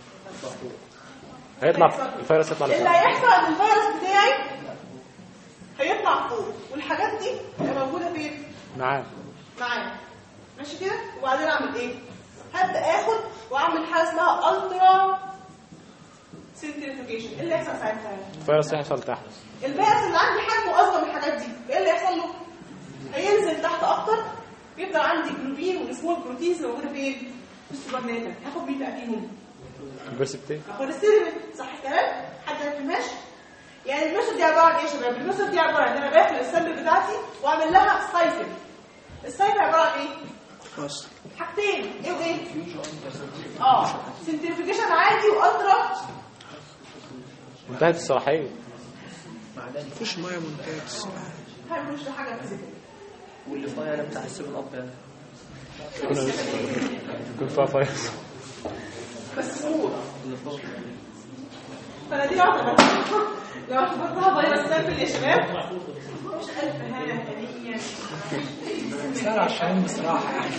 هيطلع الفيروس يطلع اللي لفوق هيحصل ان الفيروس بتاعي هيطلع فوق والحاجات دي هتبقى موجوده فين معاه معايا ماشي كده وبعدين اعمل ايه هبدا اخد واعمل حاجه اسمها الترا سنتريفيوجيشن ايه اللي هيحصل ساعتها الفيروس هيحصل تحت الفيروس اللي عندي حجمه اصغر من الحاجات دي ايه اللي هيحصل له هينزل تحت اكتر يفضل عندي جلوبين والسمول بروتينز موجوده فين في السوبرناتا هاخد مين بقى فيهم البرسبتين هاخد السيرفين صح الكلام حد ما فهمهاش يعني الميثود دي عباره عن ايه يا شباب الميثود دي عباره عن ان انا باخد السامبل بتاعتي واعمل لها سايكل السايكل عباره عن ايه خلاص حاجتين ايه وايه اه سنتريفيكيشن عادي والترا انتهت الصلاحيه مفيش ميه منتهيه الصراحه هاي مش حاجه فيزيكال واللي فاير بتاع السيفن اب يعني يكون يكون فيها فيروس بس سمول اللي فوق فانا دي واحده بس لو اعتبرتها فيروس سامبل يا شباب مش الف هنا هنيا سهل عشان بصراحه يعني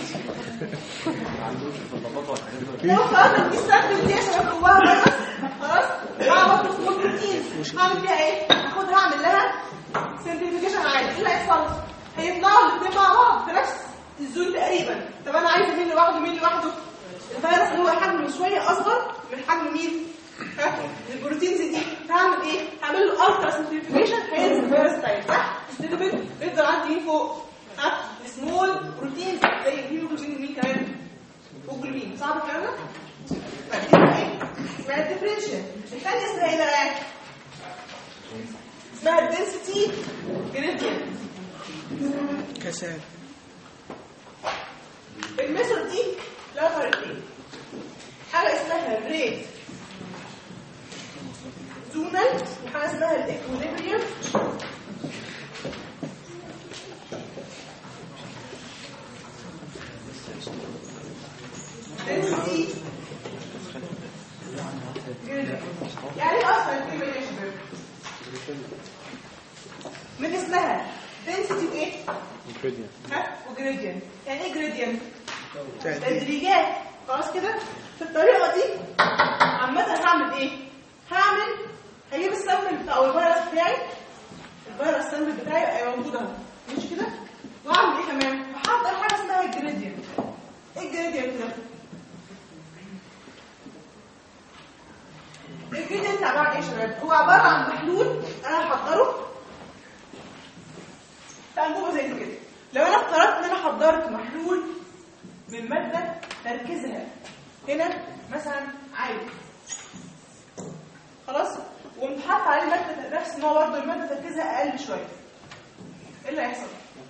لو فرضنا دي السامبل دي يا شباب جواها فيروس خلاص وعملت سمول بروتين هعمل فيها ايه؟ هاخدها اعمل لها سنتريفيكيشن عادي ايه اللي هيحصل؟ هيطلعوا الاثنين مع بعض في نفس الزون تقريبا طب انا عايزه مين لوحده مين لوحده؟ الفيروس اللي هو حجمه شويه اصغر من حجم مين؟ ها؟ البروتينز دي هعمل ايه؟ هعمل له الترا سنتريفيكيشن هينزل الفيروس بتاعي صح؟ الستيبل يفضل عندي مين فوق؟ ها؟ سمول بروتينز زي الهيموجلوبين ومين كمان؟ وجلوبين صعب الكلام ده؟ طيب دي اسمها ايه؟ اسمها الديفرنشال الثانيه اسمها ايه بقى؟ اسمها الدنسيتي جريدينت كساد الميثود دي لها طريقتين حاجه اسمها الريت زونال وحاجه اسمها الاكوليبريم density gradient. يعني ايه اصلا الكلمه دي يا شباب من اسمها density وايه ingredient. ها وجريدينت يعني ايه جريدينت تقدير تدريجات خلاص كده في الطريقه دي عامه هعمل ايه هعمل هجيب السامبل بتاع او الفيروس بتاعي الفيروس سامبل بتاعي هيبقى موجود اهو مش كده واعمل ايه كمان هحضر حاجه اسمها الجريدينت ايه الجريدينت ده الجريدينت عباره عن ايه يا شباب هو عباره عن محلول انا هحضره تنبوبه زي دي كده لو انا افترضت ان انا حضرت محلول من ماده تركيزها هنا مثلا عالي خلاص وقمت حاطط عليه ماده نفس ان هو برضه الماده تركيزها اقل شويه ايه اللي هيحصل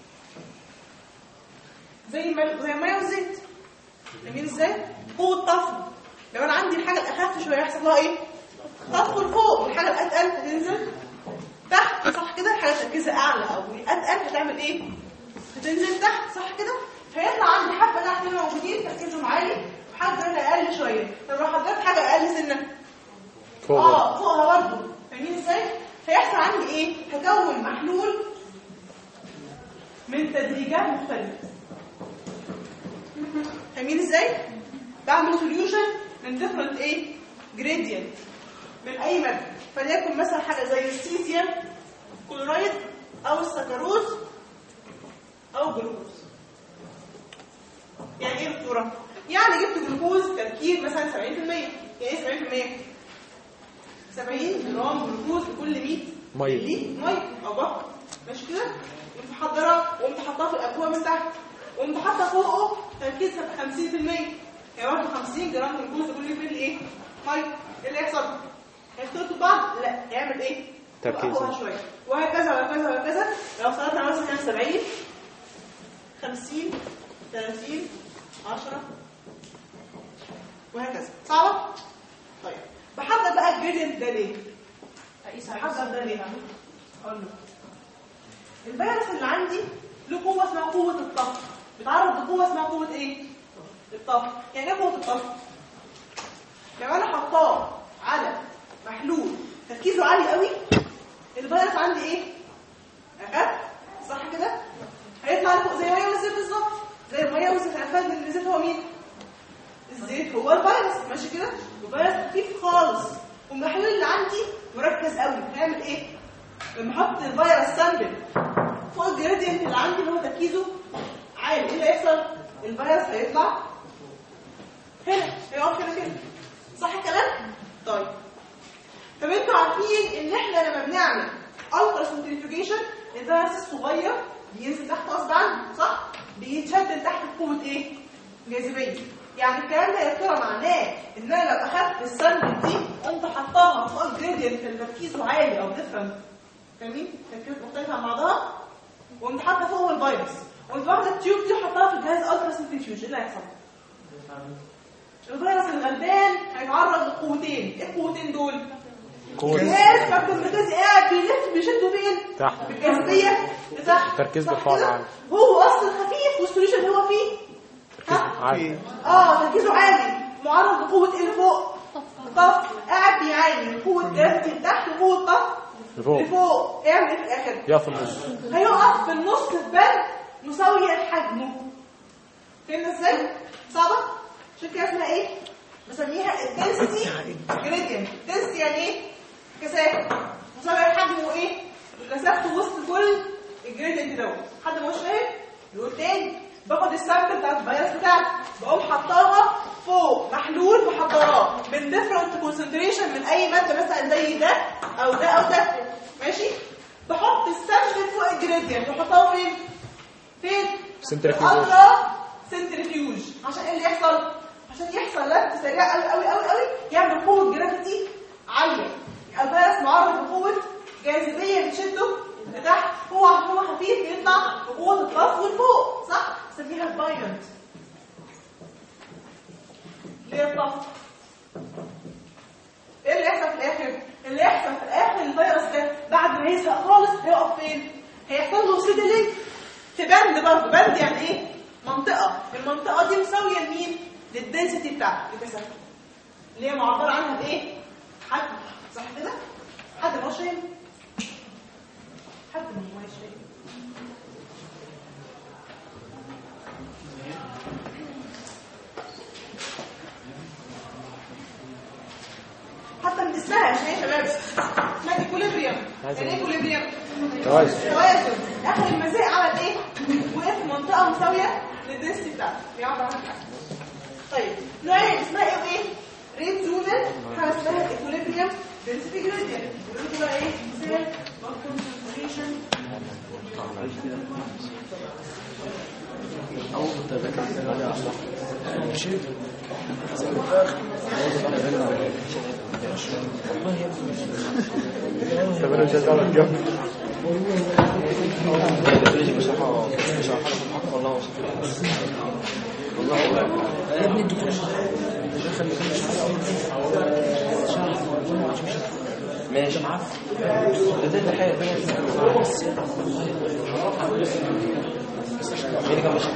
زي ما زي الميه والزيت جميل ازاي قوه طفو لو انا عندي الحاجه الاخف شويه يحصل لها ايه تدخل فوق والحاجه الاتقل هتنزل تحت صح كده الحاجه تركيزها اعلى او اتقل هتعمل ايه هتنزل تحت صح كده هيطلع عندي حبه تحت هنا موجودين تركيزهم عالي وحبه هنا اقل شويه طب لو حطيت حاجه اقل سنه فوق اه فوقها برضه فاهمين ازاي هيحصل عندي ايه هكون محلول من تدريجات مختلفه فاهمين ازاي بعمل سوليوشن من ديفرنت ايه جريدينت من اي ماده فليكن مثلا حاجه زي السيزيوم كلورايد او السكروز او جلوكوز يعني ايه دكتوره يعني جبت جلوكوز تركيز مثلا 70% يعني ايه 70% 70 جرام جلوكوز لكل 100 مية. دي ميه او بحر ماشي كده قمت محضراه وقمت حاطاه في الاكواب من تحت وقمت حاطه فوقه تركيزها ب 50% يعني برضه 50 جرام من الجلوكوز كل يوم ايه؟ ميه ايه اللي يحصل؟ هيختلطوا ببعض؟ لا يعمل ايه؟ تركيز. أقوى شويه وهكذا وهكذا وهكذا لو صلاتنا مثلا كان 70 50 30 10 وهكذا صعبه؟ طيب بحضر بقى الجريدينت ده ليه؟ بحضر ده ليه؟ اقول له الفيروس اللي عندي له قوه اسمها قوه الطفح بيتعرض لقوه اسمها قوه ايه؟ الطفح يعني ايه قوه الطفح؟ لو انا حطاه على محلول تركيزه عالي قوي الفيروس عندي ايه؟ اخف صح كده؟ هيطلع لفوق زي الميه والزيت بالظبط زي الميه والزيت هنفرض ان الزيت هو مين؟ الزيت هو الفيروس ماشي كده؟ الفيروس خفيف خالص والمحلول اللي عندي مركز قوي هيعمل ايه؟ لما احط الفيروس سامبل فوق الجريدينت اللي عندي اللي هو تركيزه عالي ايه اللي هيحصل؟ الفيروس هيطلع هنا هيقف هنا كده صح الكلام؟ طيب طب انتوا عارفين ان احنا لما بنعمل الترا سنتريفيوجيشن الفيروس الصغير بينزل تحت غصب عنه صح؟ بيتشد تحت بقوه ايه؟ جاذبيه يعني الكلام ده يا ترى معناه ان انا لو اخدت السامبل دي قمت حطاها فوق الجريدينت اللي تركيزه عالي او ديفرنت فاهمين؟ تركيز مختلفه عن بعضها وقمت حاطه فوق الفيروس وقمت واخده التيوب دي وحطها في الجهاز الترا سنتريفيوج ايه اللي هيحصل؟ الفيروس الغلبان هيتعرض لقوتين ايه القوتين دول؟ قوة الجهاز فاكر المركزي قاعد بيلف بيشده فين؟ تحت بالجاذبيه لتحت تركيز صح بالفعل كده؟ عالي. هو اصلا خفيف والسوليوشن اللي هو فيه ها؟ عالي اه تركيزه عالي معرض لقوه ايه اللي فوق؟ الطف قاعد بيعاني من قوه جاذبيه تحت وقوه طف لفوق. لفوق يعمل ايه في الاخر؟ يقف في النص هيقف في النص في بند مساوية لحجمه فهمنا ازاي؟ صعبة؟ عشان كده اسمها ايه؟ بسميها الدنسيتي جريدينت دنسيتي يعني ايه؟ كثافة مساوية لحجمه ايه؟ وكثافته وسط كل الجريدينت دوت حد ما هوش فاهم؟ يقول تاني باخد السامبل بتاعت الفيروس بتاعتي بقوم حطاها فوق محلول محضراه من ديفرنت كونسنتريشن من اي ماده مثلا زي ده او ده او ده ماشي بحط السامبل فوق الجريدينت بحطها فين فين سنترفيوج. الالترا سنترفيوج عشان ايه اللي يحصل عشان يحصل لف سريع قوي قوي قوي قوي يعمل قوه جرافيتي عاليه الفيروس معرض لقوه جاذبيه بتشده لتحت هو عشان هو خفيف بيطلع بقوه الطرف والفوق صح نسميها الباينت ليه الطرف ايه اللي يحصل في الاخر اللي يحصل في الاخر الفيروس ده بعد ما يزهق خالص هيقف فين هيحصل له سيدلينج في بند برضه بند يعني ايه منطقه المنطقه دي مساويه لمين للدنسيتي بتاعته الكثافه اللي هي معبره عنها بايه حجم صح كده حد ما هوش فاهم حد ما هوش فاهم حتى من اسمها عشان يا شباب اسمها ايكوليبريم يعني ايه ايكوليبريم توازن توازن اخر المزاج عمل ايه وقف في منطقه مساويه للدنسيتي بتاعته بيعبر عن حاجه طيب نوعين اسمها ايه وايه ريد زونر حاجه اسمها ايكوليبريم دنسيتي جريدينت ودول بقى ايه سيل كونسنتريشن ثمانية وثلاثين على الجنب ماشي ده ده حاجه مين كان مش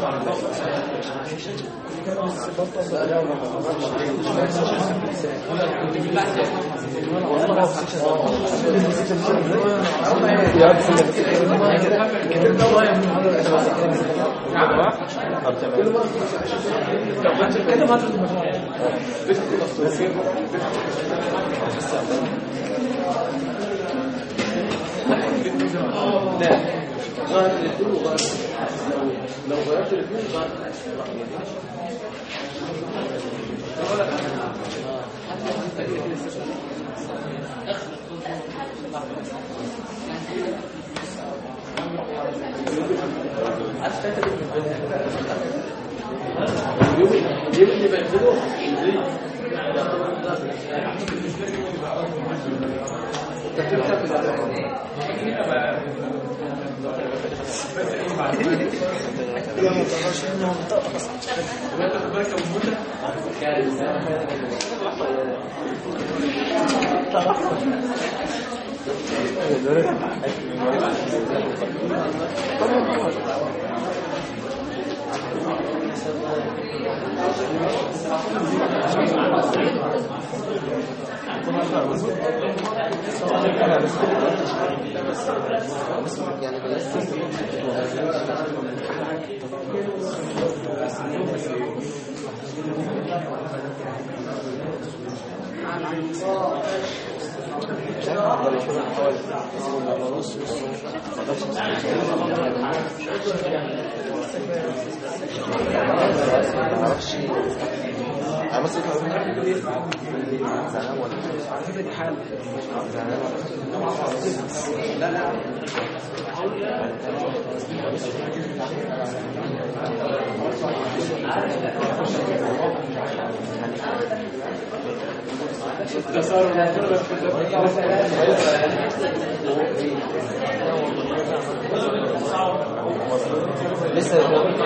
معرفش انا بس زعلان ولا زعلان لسه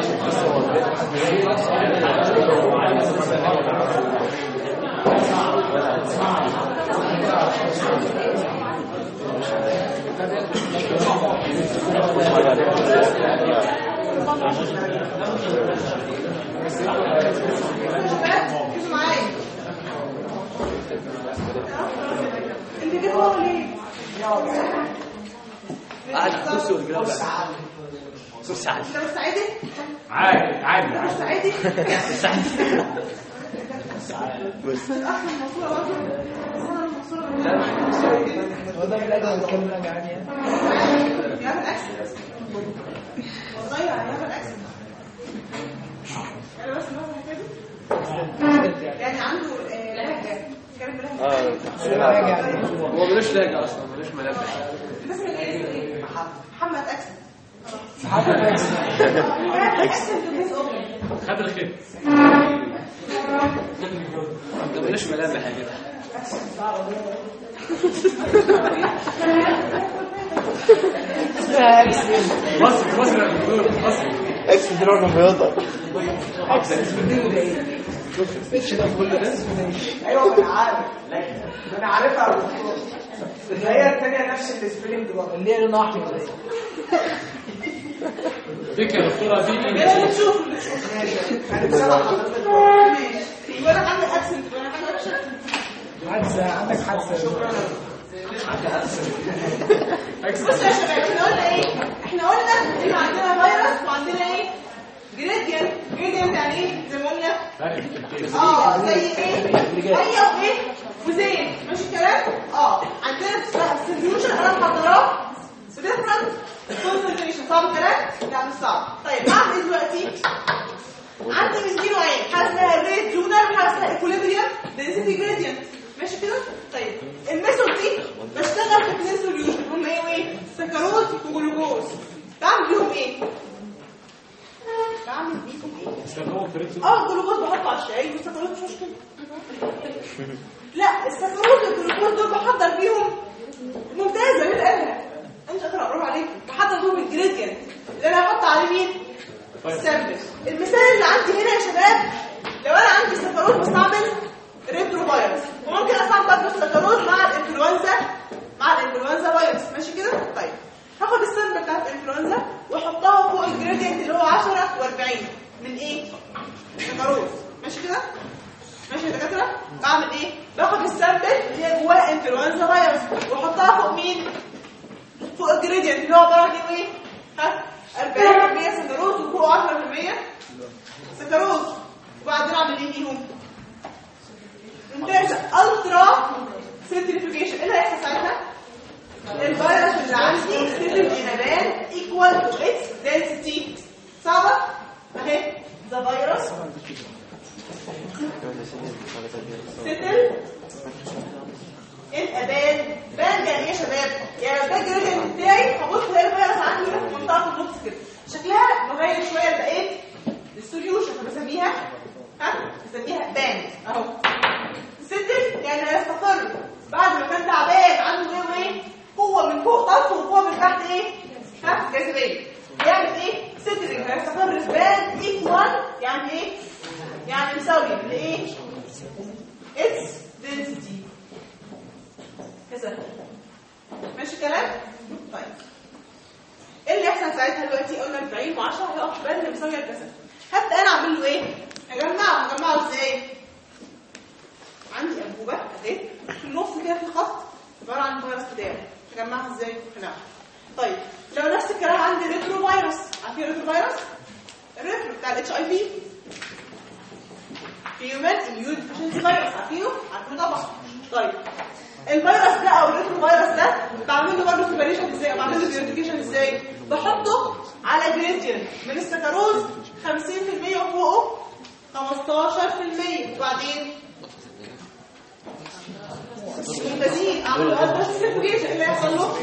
ركزوا معايا انت كده هو ليه؟ قاعد على الكرسي والجراب انت مستعدة؟ عادي عادي انت عادي مستعدة؟ بس احنا المنصورة برضه انا المنصورة هو ده بلاقي بنتكلم حاجه عادي يعني يعمل اكسس والله هيعمل اكسس انا بس مثلا كده يعني عنده آه، لهجة كلام بلهجة حاجه يعني هو ملوش لاجة اصلا ملوش ملامح بس من ايه؟ محمد اكسس خد الخير ده ملوش ملامح يا جدع مصري مصري يا دكتور مصري اكس دراجون بيضرب ايوه انا عارف انا عارفها على طول. هي الثانيه نفس السبيلنج برضه اللي هي لونها احمر دي فيك يا دكتوره دي يلا نشوف انا بصراحه حضرتك ماشي يبقى انا عندي اكسنت وانا عندي اكسنت حادثه عندك حادثه بصوا يا شباب احنا قلنا ايه؟ احنا قلنا ان عندنا فيروس وعندنا ايه؟ جريدينت جريدينت يعني ايه؟ زي ما قلنا اه زي ايه؟ ميه وايه؟ وزيت ماشي الكلام؟ اه عندنا سوليوشن انا محضراه بديفرنت كونسنتريشن صعب الكلام؟ لا مش صعب طيب اعمل ايه دلوقتي؟ عندي من دي نوعين حاجه اسمها ريت جونر وحاجه اسمها ايكوليبريم دنسيتي جريدينت ماشي كده؟ طيب الميثود دي بشتغل في اثنين سوليوشن هم ايه وايه؟ سكروز وجلوكوز بعمل بيهم ايه؟ بعمل بيهم ايه؟ استخدموا فريتسو اه الجلوكوز بحطه على الشاي والسكروز مش مشكله لا السكروز والجلوكوز دول بحضر بيهم ممتازه مين قالها؟ انا مش قادره اقرب عليكم بحضر بيهم الجريدينت اللي انا هحط عليه مين؟ السامبل المثال اللي عندي هنا يا شباب لو انا عندي سكروز بستعمل ريترو فيروس وممكن استعمل برضه السكروز مع الانفلونزا مع الانفلونزا فيروس ماشي كده؟ طيب هاخد السامبل بتاعت الانفلونزا واحطها فوق الجريدينت اللي هو 10 و40 من ايه؟ سكروز ماشي كده؟ ماشي يا دكاتره بعمل ايه باخد السامبل اللي هي جواها انفلونزا فيروس واحطها فوق مين فوق الجريدينت اللي هو عباره عن ايه ها 40% سكروز وفوق 10% سكروز وبعدين اعمل ايه فيهم ممتازه الترا سنتريفيكيشن ايه اللي هيحصل ساعتها الفيروس اللي عندي سيتل انابان ايكوال تو اتس density صعبه اهي ذا فيروس ستل الابان بان يعني ايه يا شباب يعني ده الجريدينت بتاعي بتاعتها دلوقتي قلنا 40 و10 هيقف بال مساويه لكذا هبدا انا اعمل له ايه اجمعه اجمعه ازاي عندي انبوبه اهي في النص كده في خط عباره عن الفيروس بتاعي اجمعها ازاي هنعمل طيب لو نفس الكلام عندي ريترو فيروس عارفين ريترو فيروس الريترو بتاع الاتش اي في هيومن اميون ديفيشنسي فيروس عارفينه عارفينه طبعا طيب الفيروس ده او الريترو فيروس ده بعمل له برضه بريباريشن ازاي بعمل له بيوتيفيكيشن ازاي بحطه على جريدينت من السكروز 50% وفوقه 15% وبعدين يبتدي اعمل له ادرس اللي هيحصل له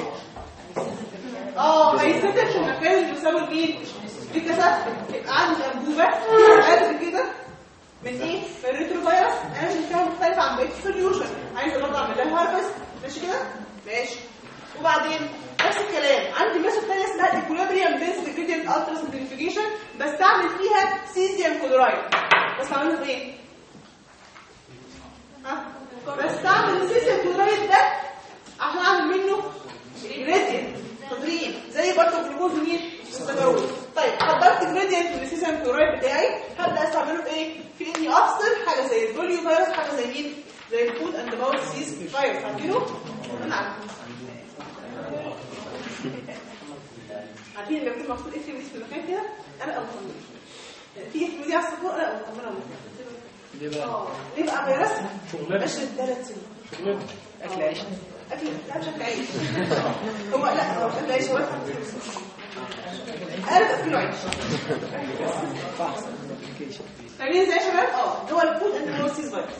اه هيتفتح في المكان اللي بيساوي مين دي كثافه يبقى عندي انبوبه قد كده من ايه من الريترو فيروس انا شايفاها مختلفه عن بقيه السوليوشن عايزه برضه اعمل لها هارفست ماشي كده ماشي وبعدين نفس الكلام عندي ميثود ثانيه اسمها الايكوليبريم بيست جريدينت الترا سمبليفيكيشن بستعمل فيها سيزيوم كلورايد بستعمله في ايه ها بستعمل السيزيوم كلورايد ده عشان اعمل منه جريدينت تضريب زي برضه جلوكوز مين السكروز طيب حضرت جريدينت من السيزيوم كلورايد بتاعي هبدا استعمله في ايه في اني افصل حاجه زي البوليو فيروس حاجه زي مين زي الفود اند باور سيز فيروس عارفينه انا عارفه عارفين لما يكون مكتوب اف في المكان كده انا ابو مطمن في اف دي على الصفور انا ابو مطمن ليه بقى اه ليه بقى فيروس مش ثلاث سنين اكل عيش اكل لا مش اكل عيش هو لا هو اكل عيش هو انا بقى كله عيش فاهمين ازاي يا شباب اه هو الفود اند باور سيز فيروس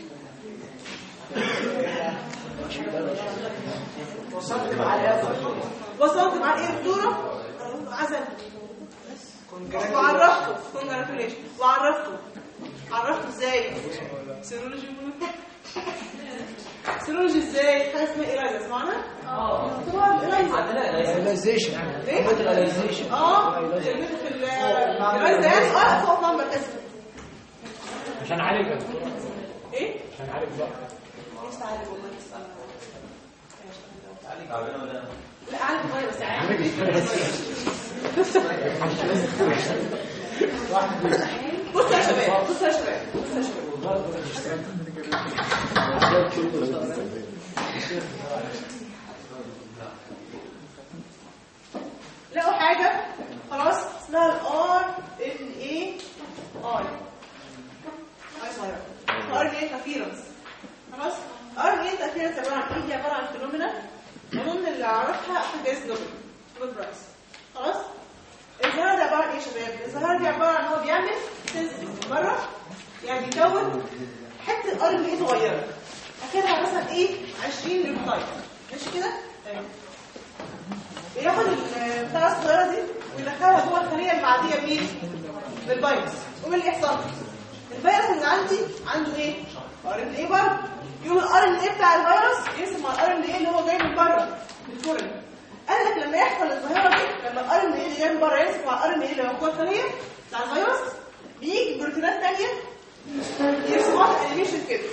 وصلت معاه وصلت معاه ايه الدكتوره عزل وعرفته كونجراتوليشن وعرفته عرفته ازاي سيرولوجي سيرولوجي ازاي حاجه اسمها ايرايزا اسمعنا اه طبعا ايرايزا الاليزيشن ايه الاليزيشن اه في الايرايزا يعني اه فوق نمبر اسم عشان اعالج يا دكتور ايه عشان اعالج بقى مش عارف والله بس لا عارف فيروس يعني بصوا يا شباب بصوا يا شباب بصوا يا شباب لقوا حاجة خلاص اسمها الار ان اي اي اي صغيرة ار ان اي انترفيرنس خلاص ار ان اي انترفيرنس عبارة عن ايه دي عبارة عن فينومينا اظن اللي عرفها اخد جايزة نوبل نوبل برايز خلاص الظاهرة دي عبارة عن ايه يا شباب الظاهرة دي عبارة عن هو بيعمل سنسيتيف مرة يعني بيكون حتة ار ان اي صغيرة اخرها مثلا ايه 20 نيوكلايد ماشي كده تمام بياخد البتاعة الصغيرة دي ويدخلها جوه الخلية المعدية بمين؟ بالفيروس ومن اللي يحصل؟ الفيروس اللي عندي عنده ايه؟ ار ان ايه برضه يوم الار ان ايه بتاع الفيروس يقسم على الار ان ايه اللي هو جاي من بره من الفورن قال لك لما يحصل الظاهرة دي لما الار ان ايه اللي جاي من بره يقسم على الار ان ايه اللي هو جوه الخلية بتاع الفيروس بيجي بروتينات ثانية يرسموها انيميشن كده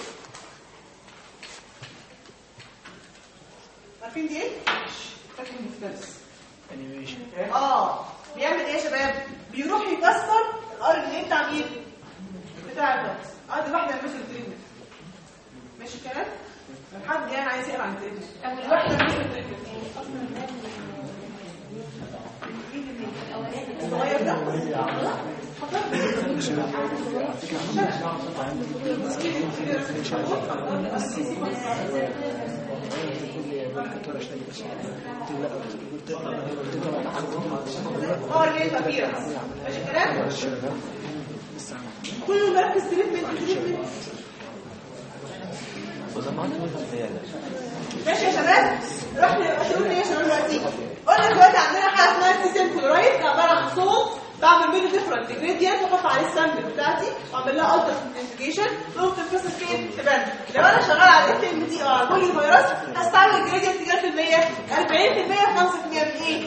عارفين دي ايه؟ شكل مفترس انيميشن اه بيعمل ايه يا شباب بيروح يكسر الار ان ايه بتاع مين بتاع الفيروس اه دي واحده من التريتمنت ماشي الكلام حد يعني عايز يقرا عن التريتمنت طب الواحدة الصغير ده اه اللي هي كبيره ماشي الكلام كله مركز تريتمنت تريتمنت ماشي يا شباب رحنا شغلنا ايه يا شباب دلوقتي قلنا دلوقتي عندنا حاجه اسمها سيستم كلورايد عباره عن صوت بعمل منه ديفرنت جريدينت واحط عليه السامبل بتاعتي واعمل لها التر انفستيجيشن لو بتتكسر فين تبان لو انا شغال على الاف ام دي او على البولي فيروس هستعمل جريدينت كام في المية 40% 5% من ايه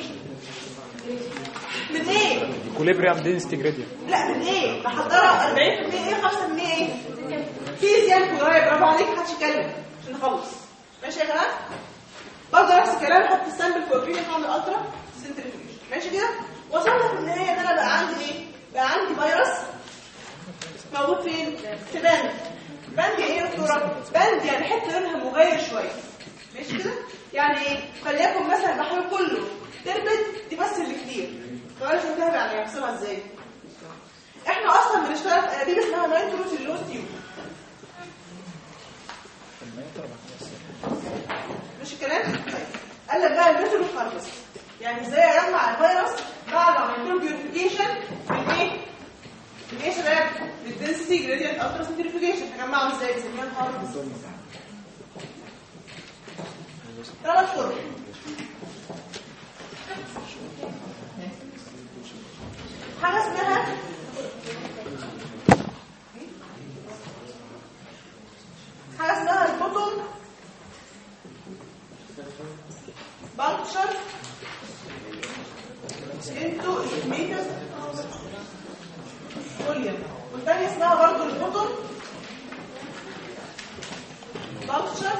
من ايه كوليبريم دينستي جريدينت لا من ايه محضره 40% ايه 5% ايه فيزياء كلورايد برافو عليك محدش يتكلم عشان نخلص ماشي يا جماعه برضه نفس الكلام حط السامبل في البريمير هعمل الترا سنتريفيوج ماشي كده بنوصلها ازاي احنا اصلا بنشتغل في انابيب اسمها نيتروسيلوز تيوب مش الكلام طيب قال لك بقى الميثود هارفست يعني ازاي اجمع الفيروس بعد ما عملت له بيوريفيكيشن من ايه من ايه يا شباب بالدنسيتي جريدينت الترا سنتريفيكيشن هجمعه ازاي بنسميها الهارفست ثلاث طرق حاجه اسمها حاجه اسمها البوتوم بانكشر انتو اسميتس فوليوم والتانية اسمها برضو البوتوم بانكشر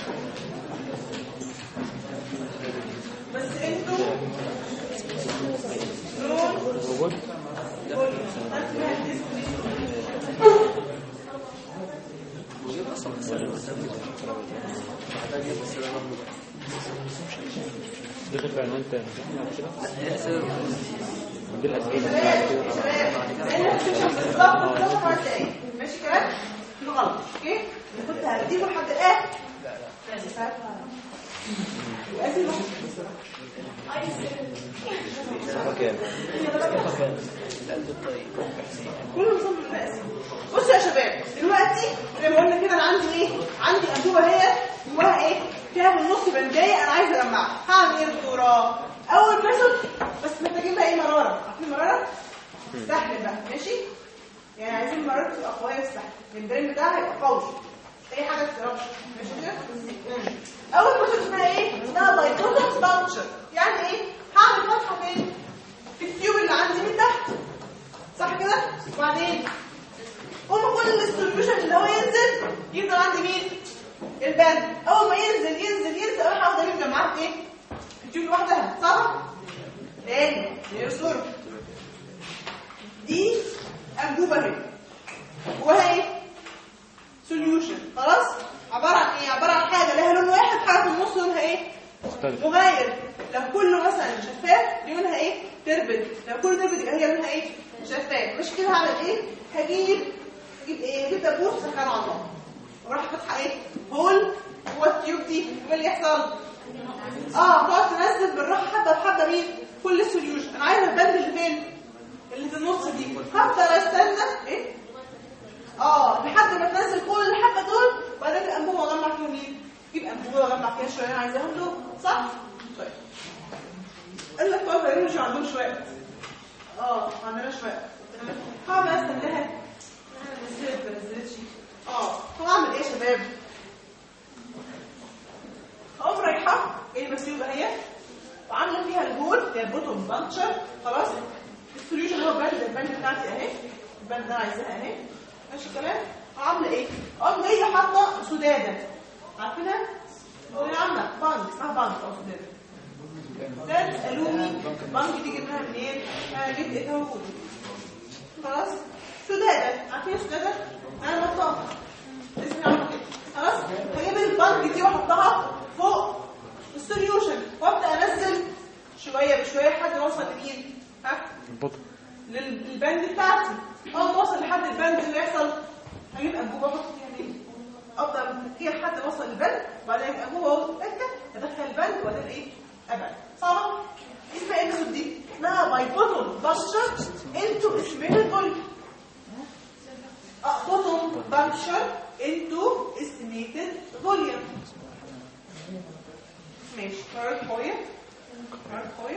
بس انتو نون فوليوم اسمها الديسكريت دخل في عنوان تاني دي الأسئلة شباب شباب لان السيشن بالظبط بالظبط خمس دقايق ماشي كلام في غلط اوكي انا كنت هديكم لحد الاخر ماشي ساعتها واسف مكان كله مصمم المقاس بصوا يا شباب دلوقتي زي ما قلنا كده انا عندي ايه عندي انبوبه اهي جواها ايه فيها من نص بندايه انا عايزه اجمعها هعمل ايه يا دكتوره اول ميثود بس محتاجين بقى ايه مراره عارفين مراره سهل بقى ماشي يعني عايزين المراره تبقى قويه وسهل البرين بتاعها يبقى قوي مش اي حاجه تتربش ماشي كده مم. اول ميثود اسمها ايه اسمها بايكوتوم بانكشر يعني ايه هعمل فتحه فين في التيوب اللي عندي من تحت صح كده وبعدين قوم كل السوليوشن اللي هو ينزل يفضل عندي مين البند اول ما ينزل ينزل ينزل اروح افضل اجيب جماعات ايه التيوب لوحدها صح تاني غير صوره دي انبوبه اهي جواها ايه سوليوشن خلاص عباره عن ايه عباره عن حاجه لها لون واحد حاجه في النص لونها ايه مختلف مغاير لو كله مثلا شفاف لونها ايه تربل لو كله تربل يبقى هي لونها ايه شفاف مش كده هعمل ايه هجيب هجيب ايه هجيب دبوس سخان على النار وراح فاتحه ايه هول جوه التيوب دي وايه اللي يحصل اه تقعد تنزل بالراحه حبه بحبه مين كل السوليوشن انا عايزه البند اللي فين اللي في النص دي هفضل استنى ايه اه لحد ما تنزل كل الحبه دول وبعدين الانبوبه واجمع فيهم مين جيب انبوبه واجمع فيها شويه انا عايزاهم دول صح طيب قال لك بقى تقريبا مش عندهمش وقت اه ما عندناش وقت هقعد بقى استناها انا نزلت ما نزلتش اه طب اعمل ايه يا شباب هقوم رايحه ايه المسيوبه اهي وعامله فيها الهول هي البوتوم بانشر خلاص السوليوشن هو البند البند بتاعتي اهي البند اللي انا عايزاها اهي ماشي الكلام عامله ايه اقوم جايه حاطه سداده عارفينها سداده عامله بانك اسمها بانك او سداده ده تسالوني بانك دي جبناها منين انا جبت ايه موجود خلاص سداده عارفين سداده انا بحطها اسمي عامله كده خلاص هجيب البانك دي واحطها فوق السوليوشن وابدا انزل شويه بشويه لحد ما اوصل لمين ها البطن لل- للبند بتاعتي اول ما اوصل لحد البند اللي يحصل هجيب انبوبه احط فيها مين افضل فيها لحد ما اوصل للبند وبعدين اجيب انبوبه اقول اكتب ادخل البند وبعدين ايه ابعد صح اسمها ايه الميثود دي اسمها باي بوتون بانشر انتو اسمين فوليوم اه بوتون بانشر انتو استيميتد فوليوم ماشي قرارات قويه قرارات قويه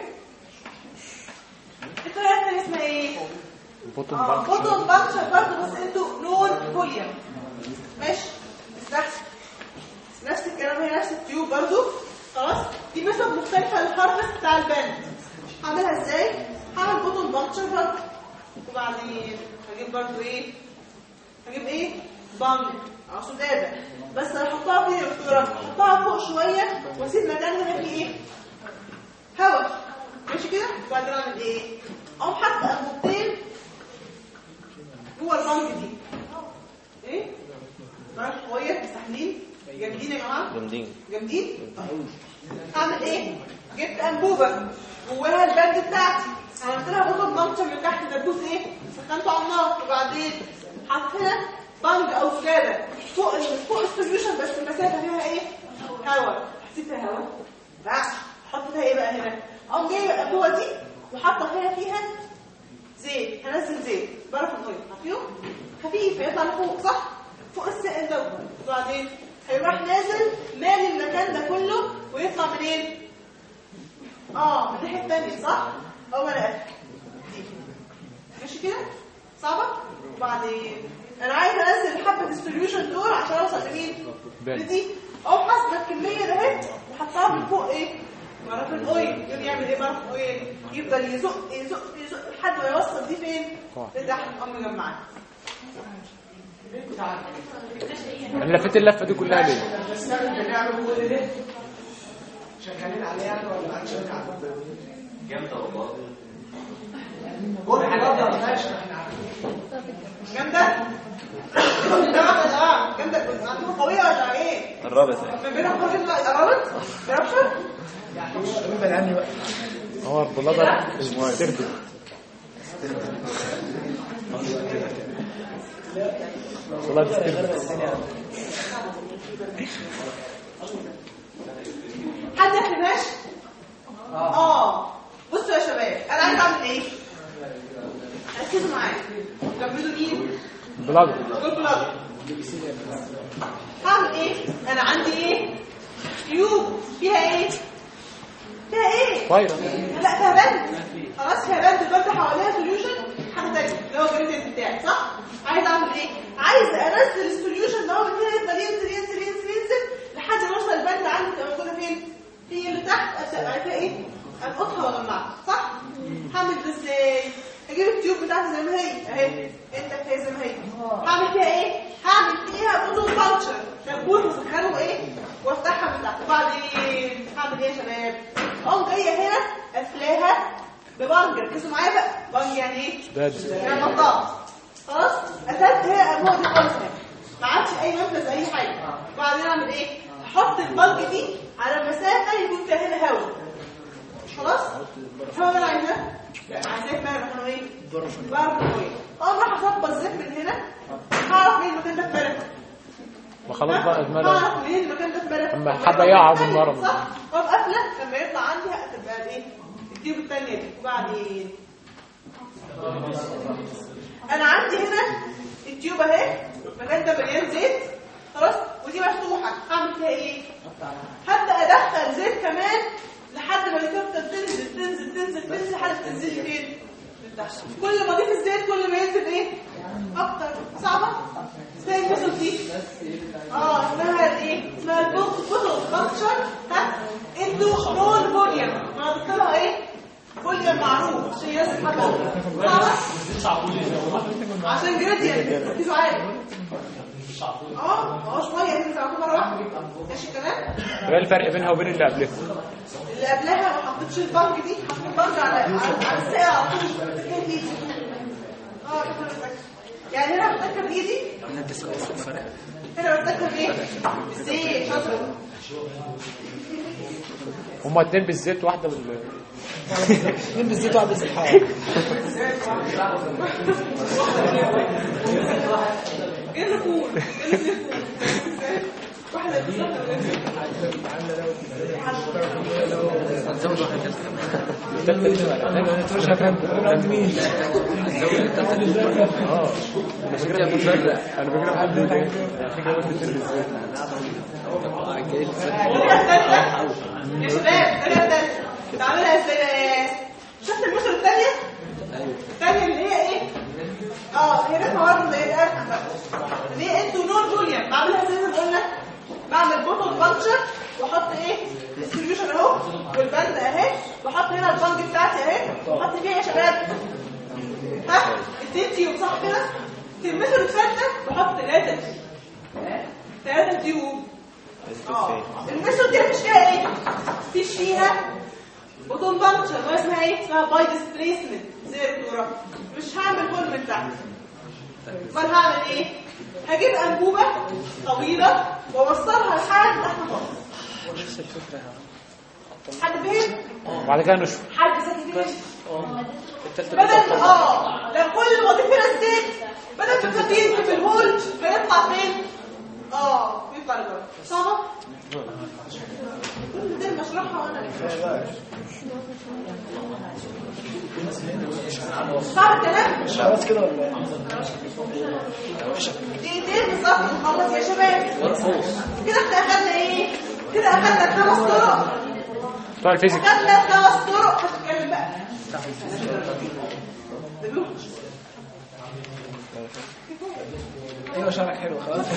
الطريقه الثانيه اسمها ايه البطن اه بانكشر بوتون بانشر برضه بس انتوا نون فوليوم ماشي استحسن نفس الكلام هي نفس التيوب برضه خلاص دي مثلا مختلفه للهارفست بتاع البند هعملها ازاي هعمل بوتون بانشر برضه وبعدين هجيب برضه ايه هجيب ايه بانك او سداده بس هحطها فين يا دكتوره هحطها فوق شويه واسيب مكانها فيه ايه هوا ماشي كده وبعدين اعمل ايه اقوم حاطه انبوبتين جوه البانك دي ايه معاك قويه مستحملين جامدين يا جماعه جامدين جامدين طيب. هعمل ايه جبت انبوبه جواها البند بتاعتي عملت لها بوتون بانكشر من تحت دبوس ايه سخنته على النار وبعدين حط هنا بنج او زجاجه فوق ال- فوق السوليوشن بس المسافه فيها ايه هواء حسيت فيها هواء لا حط فيها ايه بقى هنا اقوم جاي بقى جوه دي وحاطه هنا فيها زيت هنزل زيت برف الغيط عارفينه خفيف هيطلع لفوق صح فوق السائل ده وبعدين هيروح نازل مالي المكان ده كله ويطلع منين اه من الناحيه الثانيه صح اول الاخر دي ماشي كده صعبه وبعدين انا عايزه انزل حبه السوليوشن دول عشان اوصل لمين بال. لدي او حاسبه الكميه ده اهي وحطها من فوق ايه برف الاويل يقوم يعمل ايه برف الاويل يفضل يزق يزق يزق لحد ما يوصل دي فين لتحت ام مجمعه انا لفيت اللفه دي كلها ليه السبب بنعمل كل ده شغالين عليه يعني ولا قاعدين شغالين عليه؟ جامدة والله قول حاجات ماشي احنا عارفين جامده جامده اه جامده عندكم قويه ولا ايه قربت ما بينهم كل اللي قربت بربشه بالنسبه لعني بقى هو البلادر السيرفي بلاد سيرفي حد يحكي ماشي اه بصوا يا شباب انا عايز اعمل ايه ركزوا معايا كملوا مين بلادر دول بلاد هعمل ايه انا عندي ايه تيوب فيها ايه فيها ايه فايروس لا فيها بند خلاص فيها بند البند حواليها سوليوشن حاجه ثانيه اللي هو الجريدينت بتاعي صح عايز اعمل ايه عايز انزل السوليوشن ده هو من هنا يفضل ينزل ينزل ينزل ينزل لحد ما اوصل البند عندي تبقى موجوده فين هي اللي تحت أبدأ بعد كده ايه القطها واجمعها صح هعمل ده ازاي هجيب التيوب بتاعتي زي ما هي اهي انت هي زي ما هي هعمل فيها ايه هعمل فيها بوتو بانشر دبوس واسخنه ايه وافتحها من تحت وبعدين هعمل ايه يا شباب اقوم جايه هنا قافلاها ببنج ركزوا معايا بقى بنج يعني ايه داد يعني مطاط خلاص قفلت هي ابواب دي خالص اهي. ما عادش اي منفذ اي حاجه وبعدين اعمل ايه احط البلج دي على مسافه يكون فيها هنا هواء خلاص هو ده انا عايزاه عايزاه بقى مكانه ايه برف ايه اقوم راح اظبط زيت من هنا هعرف مين المكان ده اتملك ما خلاص بقى اتملى هعرف منين المكان ده اتملك أما حد يقع بالمرض. صح اقوم قافله لما يطلع عندي هتبقى الايه التيوب الثانيه دي وبعدين انا عندي هنا التيوب اهي المكان ده مليان زيت خلاص ودي مفتوحه هعمل فيها ايه هبدا ادخل زيت كمان لحد ما الكفته تنزل تنزل تنزل تنزل لحد ما تنزل فين لتحت. كل ما اضيف الزيت كل ما ينزل ايه اكتر صعبه زي المثل دي اه اسمها الايه اسمها البوك بوتل فانكشن ها انتو نون فوليوم ما ضفت لها ايه فوليوم معروف عشان ينزل حاجه صعبه عشان جريدينت ركزوا عليا اه ما هو شويه ينزل على طول مره واحده ماشي الكلام ايه الفرق بينها وبين اللي قبلها اللي قبلها ما حطيتش البنك دي حطيت البنك على على على الساعه على طول مش بتتكلم بايدي اه كده بتذكر. يعني هنا بتذكر بايدي هنا بتذكر بايه بالزيت شاطر هما اتنين بالزيت واحده بال مين بالزيت وعب بالزيت حار ايه اللي فول ايه اللي فول واحده بالظبط التالتة دي ولا التالتة؟ عند مين؟ اه انا فاكرها بتفرق انا فاكرها حد ايه؟ انا فاكرها قلت اتنين بالزيت يا شباب الطريقه الثالثه تعملها ازاي بقى شفت المثل الثانيه الثانيه اللي هي ايه اه هنا برضه زي الاسم بقى اللي هي انتو نون بوليان بعملها زي ما قلنا بعمل بوتل بانشر واحط ايه السوليوشن اهو والبند اهي واحط هنا البنج بتاعتي اهي واحط فيها يا شباب ها اتنين تيوب صح كده في المثل الثالثه بحط ثلاثه ثلاثه تيوب اه الميثود دي مش فيها ايه مفيش فيها بوتون بانكشر ولا اسمها ايه اسمها باي ديسبليسمنت زي الكوره مش هعمل بول من تحت امال هعمل ايه هجيب انبوبه طويله واوصلها لحد تحت خالص حد فهم وبعد كده نشوف حد ذكي فهم التالتة بدل اه لو كل ما ضفنا ستيت بدل ما تيجي في الهول بنطلع فين اه بيطلع لبره صعبه كل ده مشروعها وانا صعب الكلام خلاص كده ولا ايه؟ دقيقتين بالظبط نخلص يا شباب كده احنا اخدنا ايه كده اخدنا خمس طرق بتوع الفيزيك اخدنا خمس طرق هتتكلم بقى ايوه شعرك حلو خلاص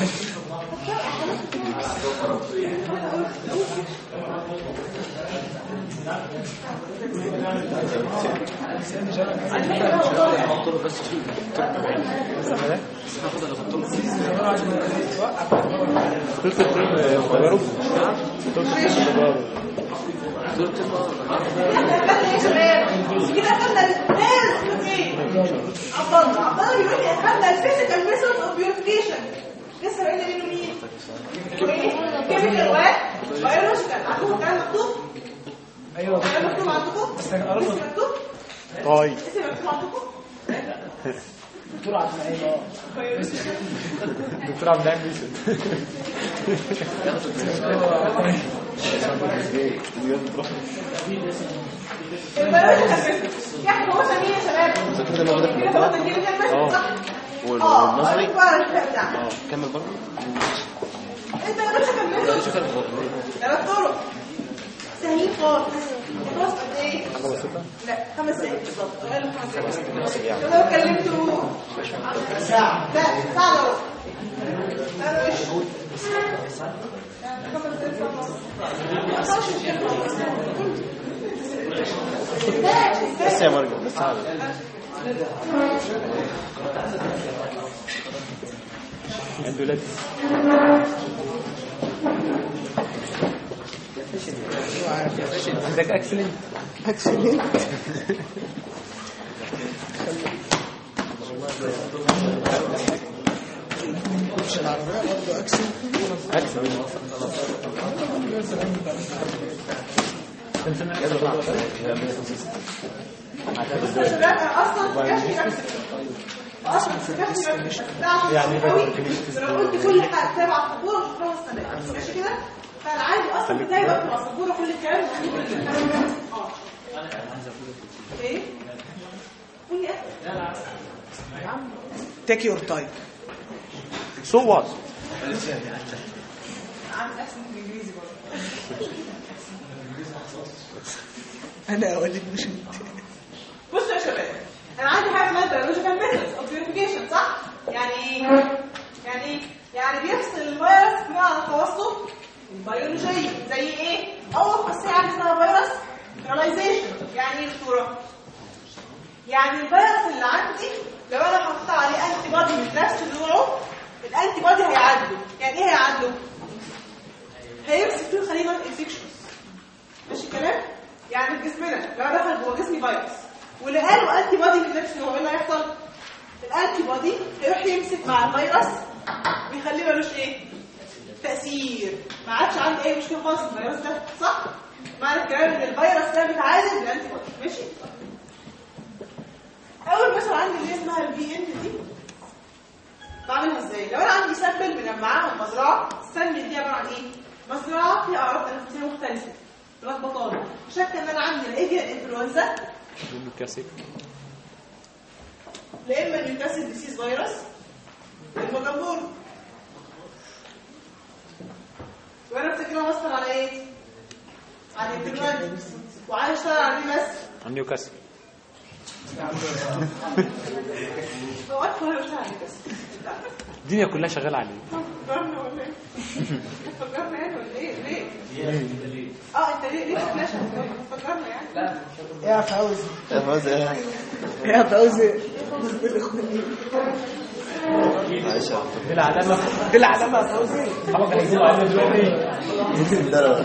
ثلث الترم غيروا ثلث الترم غيروا احنا اخدنا يا شباب كده اخدنا الناس ايه عبد الله عبد الله بيقول لي اخدنا الفيزيكال ميثود اوف بيوريفيكيشن لسه بقينا منه مين؟ كيميكال واحد بيولوجيكال عندكم كلام مكتوب؟ ايوه كلام مكتوب عندكم؟ اسم مكتوب؟ طيب اسم مكتوب عندكم؟ دكتور عبد العزيز اه دكتور عبد العزيز بيسد البيولوجيكال ميثود يعني هو مين يا شباب؟ كده هو الكيميكال ميثود صح؟ اه والنظري بقى الكتاب بتاعنا اه كمل برضه البيولوجيكال ميثود ثلاث طرق سهلين خالص خلاص قد ايه؟ لا خمس دقايق بالظبط اقل من خمس دقايق لو كلمته ساعة لا ساعة الا ربع لا لا وش يعني خمس دقايق ساعة ونص. ازاي بس ازاي يا مرجع بس عادي عنده لد عندك اكسلنت مش العربية برضه اكسل اكسلنت بص يا شباب انا اصلا كافي نفسي اصلا كافي نفسي يعني لو قلت كل حاجه تابع السبوره مش هتخلص سنه ماشي كده فانا عادي اصلا بتاعي بقى مع السبوره كل الكلام ده عندي كل الكلام ده اه ايه قول لي ايه تيك يور تايم سو وات عامل احسن في الانجليزي برضه انا يا وليد مش انت بصوا يا شباب انا عندي حاجه اسمها بيولوجيكال ميثودز اوف بيوريفيكيشن صح يعني ايه يعني ايه يعني بيفصل الفيروس بناء على خواصه البيولوجيه زي ايه اول خاصيه عندي اسمها فيروس نيوراليزيشن يعني ايه الصوره يعني الفيروس اللي عندي لو انا حطيت عليه انتي بودي من نفس نوعه الانتي بودي هيعادله يعني ايه هيعادله هيمسك فيه خلينا انفكشنز ماشي الكلام يعني في جسمنا لو دخل جوه جسمي فيروس ولقى له انتي بودي من نفس نوعه ايه اللي هيحصل الانتي بودي هيروح يمسك مع الفيروس ويخليه ملوش ايه تاثير ما عادش عندي اي مشكله خالص في الفيروس ده صح معنى الكلام ان الفيروس ده بيتعالج بالانتي بودي ماشي اول مثلا عندي اللي هي اسمها البي ان دي بعملها ازاي لو انا عندي سامبل منمعه من مزرعه السامبل دي عباره عن ايه مزرعه فيها اعراض تنفسيه مختلفه لخبطانه شك ان انا عندي لا اجي انفلونزا كاسيك لا اما نيوكاسل ديسيز فيروس يا اما جمبور وانا بفتكرها مثلا على ايه على الانفلونزا وعايز اشتغل على ايه بس عن نيوكاسل اوقات كلها بشتغل على بس الدنيا كلها شغاله عليه فكرنا ولا ايه فكرنا يعني ولا ايه ليه اه انت ليه ليه فلاش فكرنا يعني يا فوزي يا فوزي ايه يا فوزي معلش دي العلامه دي العلامة يا فوزي حبك هيجيبوا علينا دلوقتي لا لا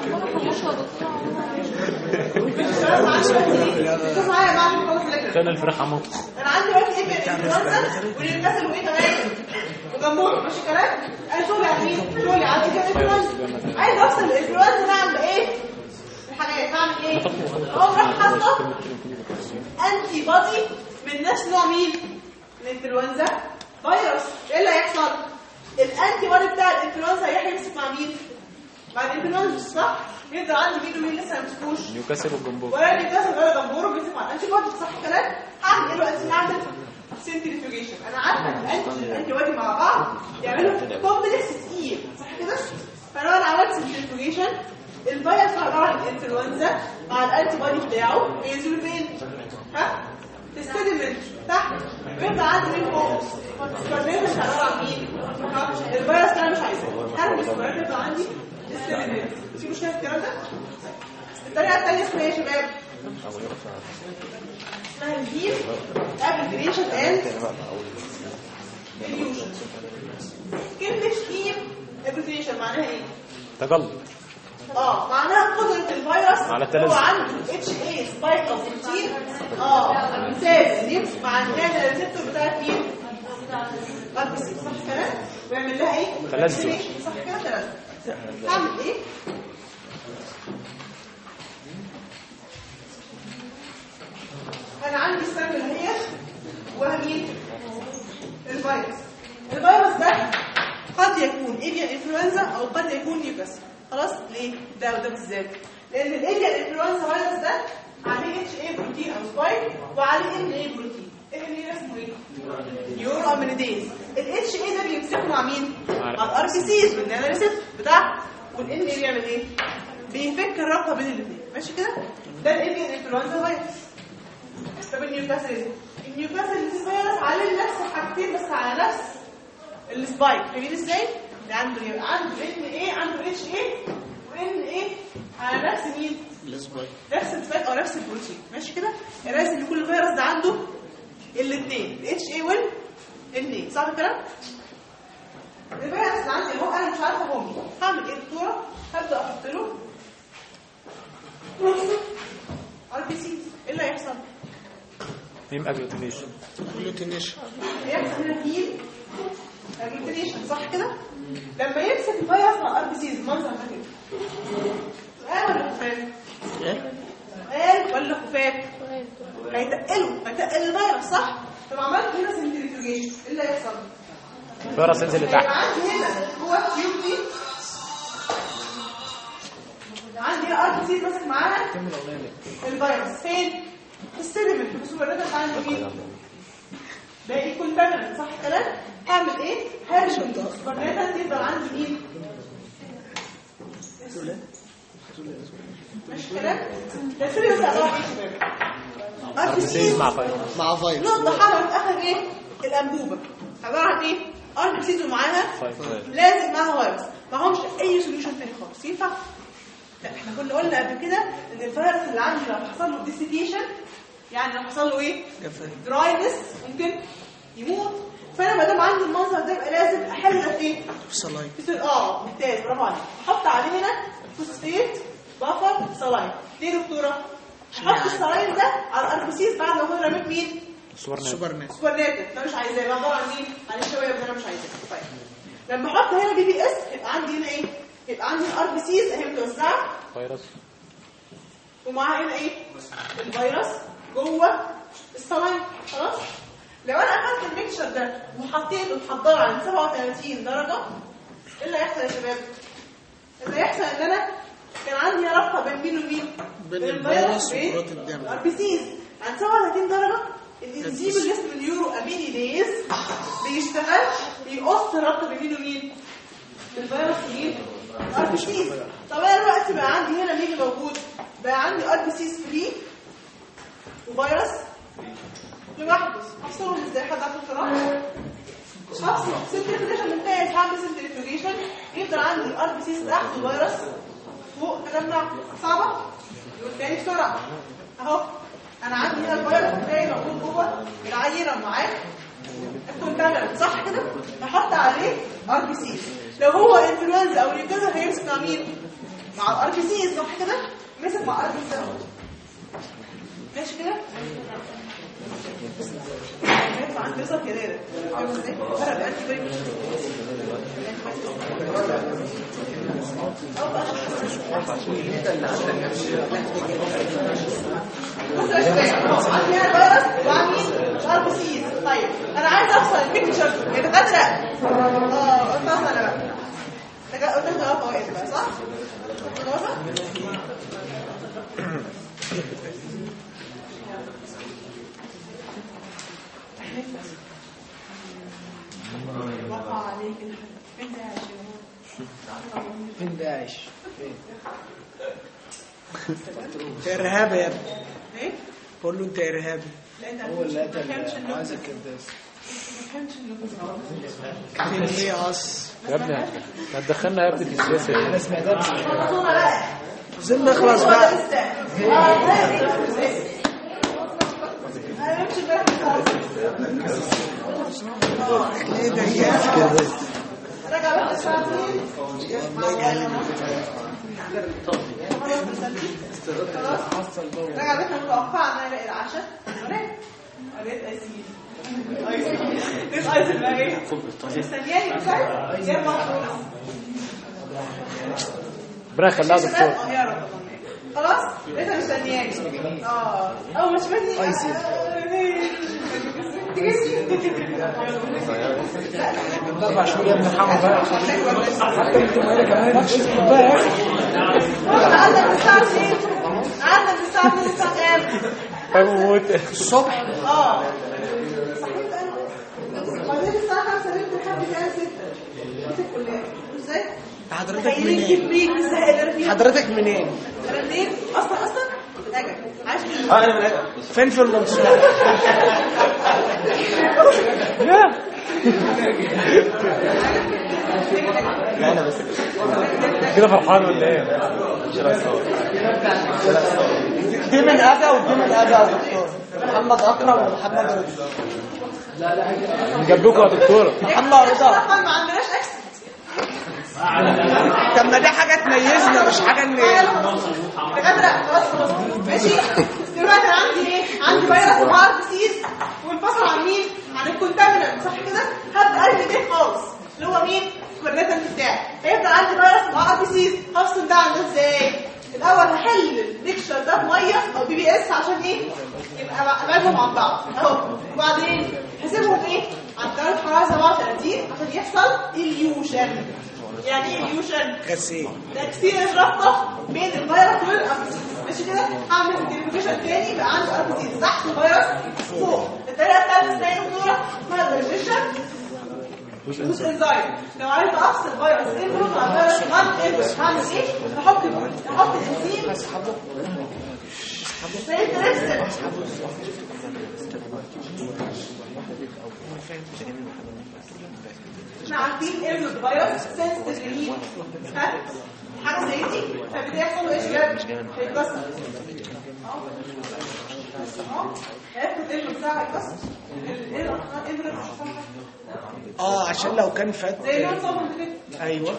شوف معايا يا معلم خلاص لك كان الفراخ عمو انا عندي دلوقتي ايه انفلونزا والانفلونزا وايه كمان وجمهور ماشي كلام انا شغلي على مين شغلي على كده انفلونزا عايز اوصل الانفلونزا ده عند ايه الحاجات هعمل ايه اقوم راح حاطه انتي بادي من نفس نوع مين الانفلونزا فيروس ايه اللي هيحصل الانتي بادي بتاع الانفلونزا هيروح يمسك مع مين مع الانفلونزا صح يقدر عندي مين ومين لسه ما مسكوش نيوكاسل والجمبور ولا الانفلونزا ولا جمبوره بيمسك مع الانتي بادي صح الكلام هعمل ايه دلوقتي هعمل سنتريفيوجيشن انا عارفه ان الانتي الانتي بادي مع بعض يعملوا كومبلكس تقيل صح كده فلو انا عملت سنتريفيوجيشن الفيروس عباره عن الانفلونزا مع الانتي بادي بتاعه بينزلوا فين ها في السيدمنت تحت ويبقى عندي مين فوق السبرميت عباره عن مين ها؟ الفيروس انا مش عايزاه هرمي السبرميت يبقى عندي السيدمنت في مشكله في الكلام ده الطريقه الثانيه اسمها ايه يا شباب اسمها الهيل ابليكيشن اند ديليوشن كلمه هيل ابليكيشن معناها ايه تجلط اه معناها قدرة الفيروس على التلازم. هو عنده اتش اي سبايك او بروتين اه ممتاز يمسك مع النانا الريسبتور بتاعت مين؟ ار بي سي صح كده؟ ويعمل لها ايه؟ تلازم. صح كده تلازم هعمل ايه؟ انا عندي السامبل اهي ومين؟ الفيروس الفيروس ده قد يكون ايفيان انفلونزا او قد يكون نيوكاسل خلاص ليه ده وده بالذات لان الايفيان انفلونزا فيروس ده عليه اتش اي بروتين او سبايك وعليه ان اي بروتين ايه اللي اسمه ايه نيورو امينيديز الاتش اي ده بيمسكه مع مين مع الار بي سيز بالنانا ريسبت بتاع والان اي بيعمل ايه بيفك الرابطه بين الاثنين ماشي كده ده الايفيان انفلونزا فيروس طب النيوكاسل إيه؟ النيوكاسل فيروس عليه نفس الحاجتين بس على نفس السبايك فاهمين ازاي؟ ده عنده يبقى عنده ان ايه عنده اتش ايه وان ايه على نفس مين؟ الاسبوعي نفس السبايك او نفس البروتين ماشي كده؟ الرئيس ان كل فيروس ده عنده الاثنين الاتش اي وال ان ايه صح الكلام؟ الفيروس اللي عندي اللي هو انا مش عارفه هو مين هعمل ايه دكتوره؟ هبدا احط له ار بي سي ايه اللي هيحصل؟ ميم اجلوتينيشن جلوتينيشن هيحصل هنا فيه اجلوتينيشن صح كده لما يمسك الفيروس مع الار بي سيز المنظر ده كده سؤال ولا خفاف سؤال ولا خفاف هيتقلوا هيتقل الفيروس صح طب عملت هنا سنتريفيوجيشن ايه اللي هيحصل الفيروس ينزل هيبقى لتحت عندي هنا هو التيوب دي عندي هنا ار بي سيز ماسك معاها الفيروس فين في السيلمنت في السوبرنت عندي مين باقي كونتامينت صح الكلام هعمل ايه هرمي السوبرنت يفضل عندي مين ماشي الكلام ده سيريوس عباره عن ايه يا شباب ار بي سيز سيز مع فيروس مع فيروس نقطه حمراء في اخر ايه الانبوبه عباره عن ايه ار بي سيز ومعاها فيروس لازم معاها فيروس معهمش اي سوليوشن تاني خالص ينفع لا احنا كنا قلنا قبل كده ان الفيروس اللي عندي لو حصل له ديسيكيشن يعني لو حصل له ايه دراينس ممكن يموت فانا ما دام عندي المنظر ده يبقى لازم احل ده فين سلايم في اه ممتاز برافو عليك احط عليه هنا فوسفيت بفر سلاين ليه يا دكتوره احط السلاين ده على الاربسيس بعد ما هو رميت مين سوبر نت سوبر نت سوبر ناتف انا مش عايزاه يبقى عباره عن مين عن الشويه اللي انا مش عايزاه طيب لما احط هنا بي بي اس يبقى عندي هنا ايه يبقى عندي الار بي سيز اهي متوزعه فيروس ومعاها هنا ايه الفيروس جوه الصلاين خلاص لو انا اخدت الميكشر ده وحطيته محضره عند 37 درجه ايه اللي هيحصل يا شباب اللي هيحصل ان انا كان عندي رابطه بين مين ومين بين الفيروس وبين وكرات الدم. الار بي سيز عند 37 درجه الانزيم اللي اسمه اليورو امينيديز بيشتغل بيقص الرابطه بين مين ومين الفيروس ومين ار بي سيز طب انا دلوقتي بقى عندي هنا مين موجود بقى عندي ار بي سيز فري وفيروس لوحده هفصلهم ازاي حد عنده اقتراح هفصل سنتريفيوجيشن ممتاز هعمل سنتريفيوجيشن يفضل عندي الار بي سيز تحت والفيروس فوق تجمع صعبه يقول تاني بسرعه اهو انا عندي هنا الفيروس بتاعي موجود جوه العينه معاك الكونتامينت صح كده هحط عليه ار بي سيز لو هو انفلونزا او نيوكاسل هيمسك مع مين مع الار بي سيز صح كده مسك مع ار بي سيز ماشي كده هتوصل كده فاهم ازاي؟ فرق بأنتي بايو بص يا شباب عندي هنا فيروس وعندي ار بي سيز طيب انا عايز اوصل البيكتشر يا دكاتره اه قلت انا بقى لك- قلت لك جواب فوائد بقى صح؟ قلت جوابها؟ وقع عليك الحد انت يا شباب فين داعش فين انت ارهابي يا ابني ايه؟ بقول له انت ارهابي لا انت هو اللي ما قتل فهمتش النقطة عايز الكرداس ما فهمتش النقطة فين ايه اص يا ابني ما تدخلنا يا ابني في السياسه انا سمعتها بس الصورة بقى عايزين نخلص هو بقى لسه اه ده انا بمشي امبارح ليه ده يا راجع بقى الساعة 2 خلاص راجع بيتنا متوقعة ان انا الاقي العشاء ونام قريت اي سي اي سي ايش ايس بقى ايه؟ مستنياني بسرعة يا مخلص ربنا يخليها دكتور اه يا رب خلاص لسه مستنياني اه اول ما شفتني اي سي. اربع شهور يا ابن محمد بقى حتى انت مالك كمان مش بقى يا اخي قعدنا من الساعة 2 قعدنا من الساعة 2 للساعة كام؟ هموت الصبح اه صحيت انا بعدين الساعة 5 نمت لحد الساعة 6 جيت الكلية ازاي؟ حضرتك تخيلين منين كمية الزهق اللي انا فيها حضرتك منين انا منين؟ اصلا اصلا من اجل عايش في فين في المنصورة لا انا بس كده فرحان ولا ايه؟ دي من ابا ودي من ابا يا دكتور محمد اكرم ومحمد رضا نجيب لكم يا دكتوره محمد رضا اصلا ما عندناش اكسس طب ما دي حاجه تميزنا مش حاجه ان دكاترة خلاص خلاص ماشي دلوقتي انا عندي ايه؟ عندي فيروس وهارد ديسيز وانفصل عن مين؟ عن الكونتامينانت صح كده؟ هبدا ارمي بيه خالص اللي هو مين؟ الكورنيتنت بتاعي هيفضل عندي فيروس وهارد ديسيز هفصل ده عن ده ازاي؟ الاول هحل الميكشر ده بميه او بي بي اس عشان ايه؟ يبقى ابعدهم عن بعض اهو وبعدين هسيبهم ايه؟ عند درجه حراره 37 عشان يحصل اليوشن يعني ايه اليوشن؟ غسيل تكسير الرابطه بين الفيروس والاربسيس ماشي كده هعمل سنتريفيوجن تاني يبقى عندي اربسيس تحت الفيروس فوق الطريقه الثالثه اسمها ايه دكتوره اسمها ريجيشن بوز انزايم لو عايز افصل فيروس انفلونزا عن فيروس نون انفلونزا هعمل ايه هحط هحط الانزيم زي التريبسين احنا عارفين ان الفيروس سنسيتيف لمين ها حاجه زي دي فبدا يحصل له ايش جاب هيتكسر اهو اهو هياخد الجلد بتاعه هيتكسر ايه الاخطاء ايه اللي مش صح اه عشان لو كان فات زي اللي اتصاب من كده ايوه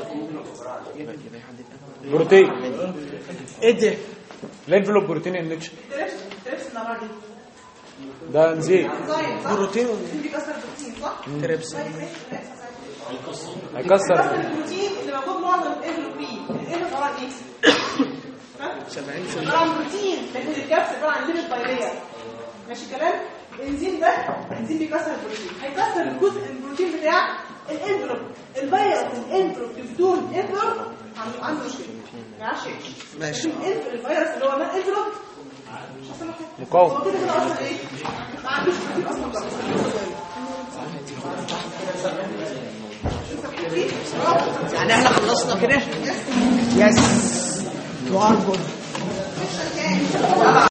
بروتين ايه ده الانفلوب بروتين انكشن تريبس تريبس النهار دي ده انزيم انزايم صح بروتين بيكسر البروتين صح تريبس طيب ماشي ماشي. هيكسر كسر البروتين اللي موجود معظم الانفلوب فيه الانفلوب عباره عن ايه؟ ها؟ 70% عباره عن بروتين لكن الكبس عباره عن ليبيد بايليه ماشي الكلام الانزيم ده انزيم بيكسر البروتين هيكسر الجزء البروتين بتاع الانفلوب الفيروس الانفلوب بدون انفلوب عنده عنده مشكله ما يعرفش يعيش ماشي. لكن الانف- الفيروس اللي هو ما انفلوب مش هيحصل له حاجه مقاوم. هو كده كده اصلا ايه ما عندوش بروتين اصلا بقى. لسه في فيه؟ يعني احنا خلصنا كده يس يو ار جود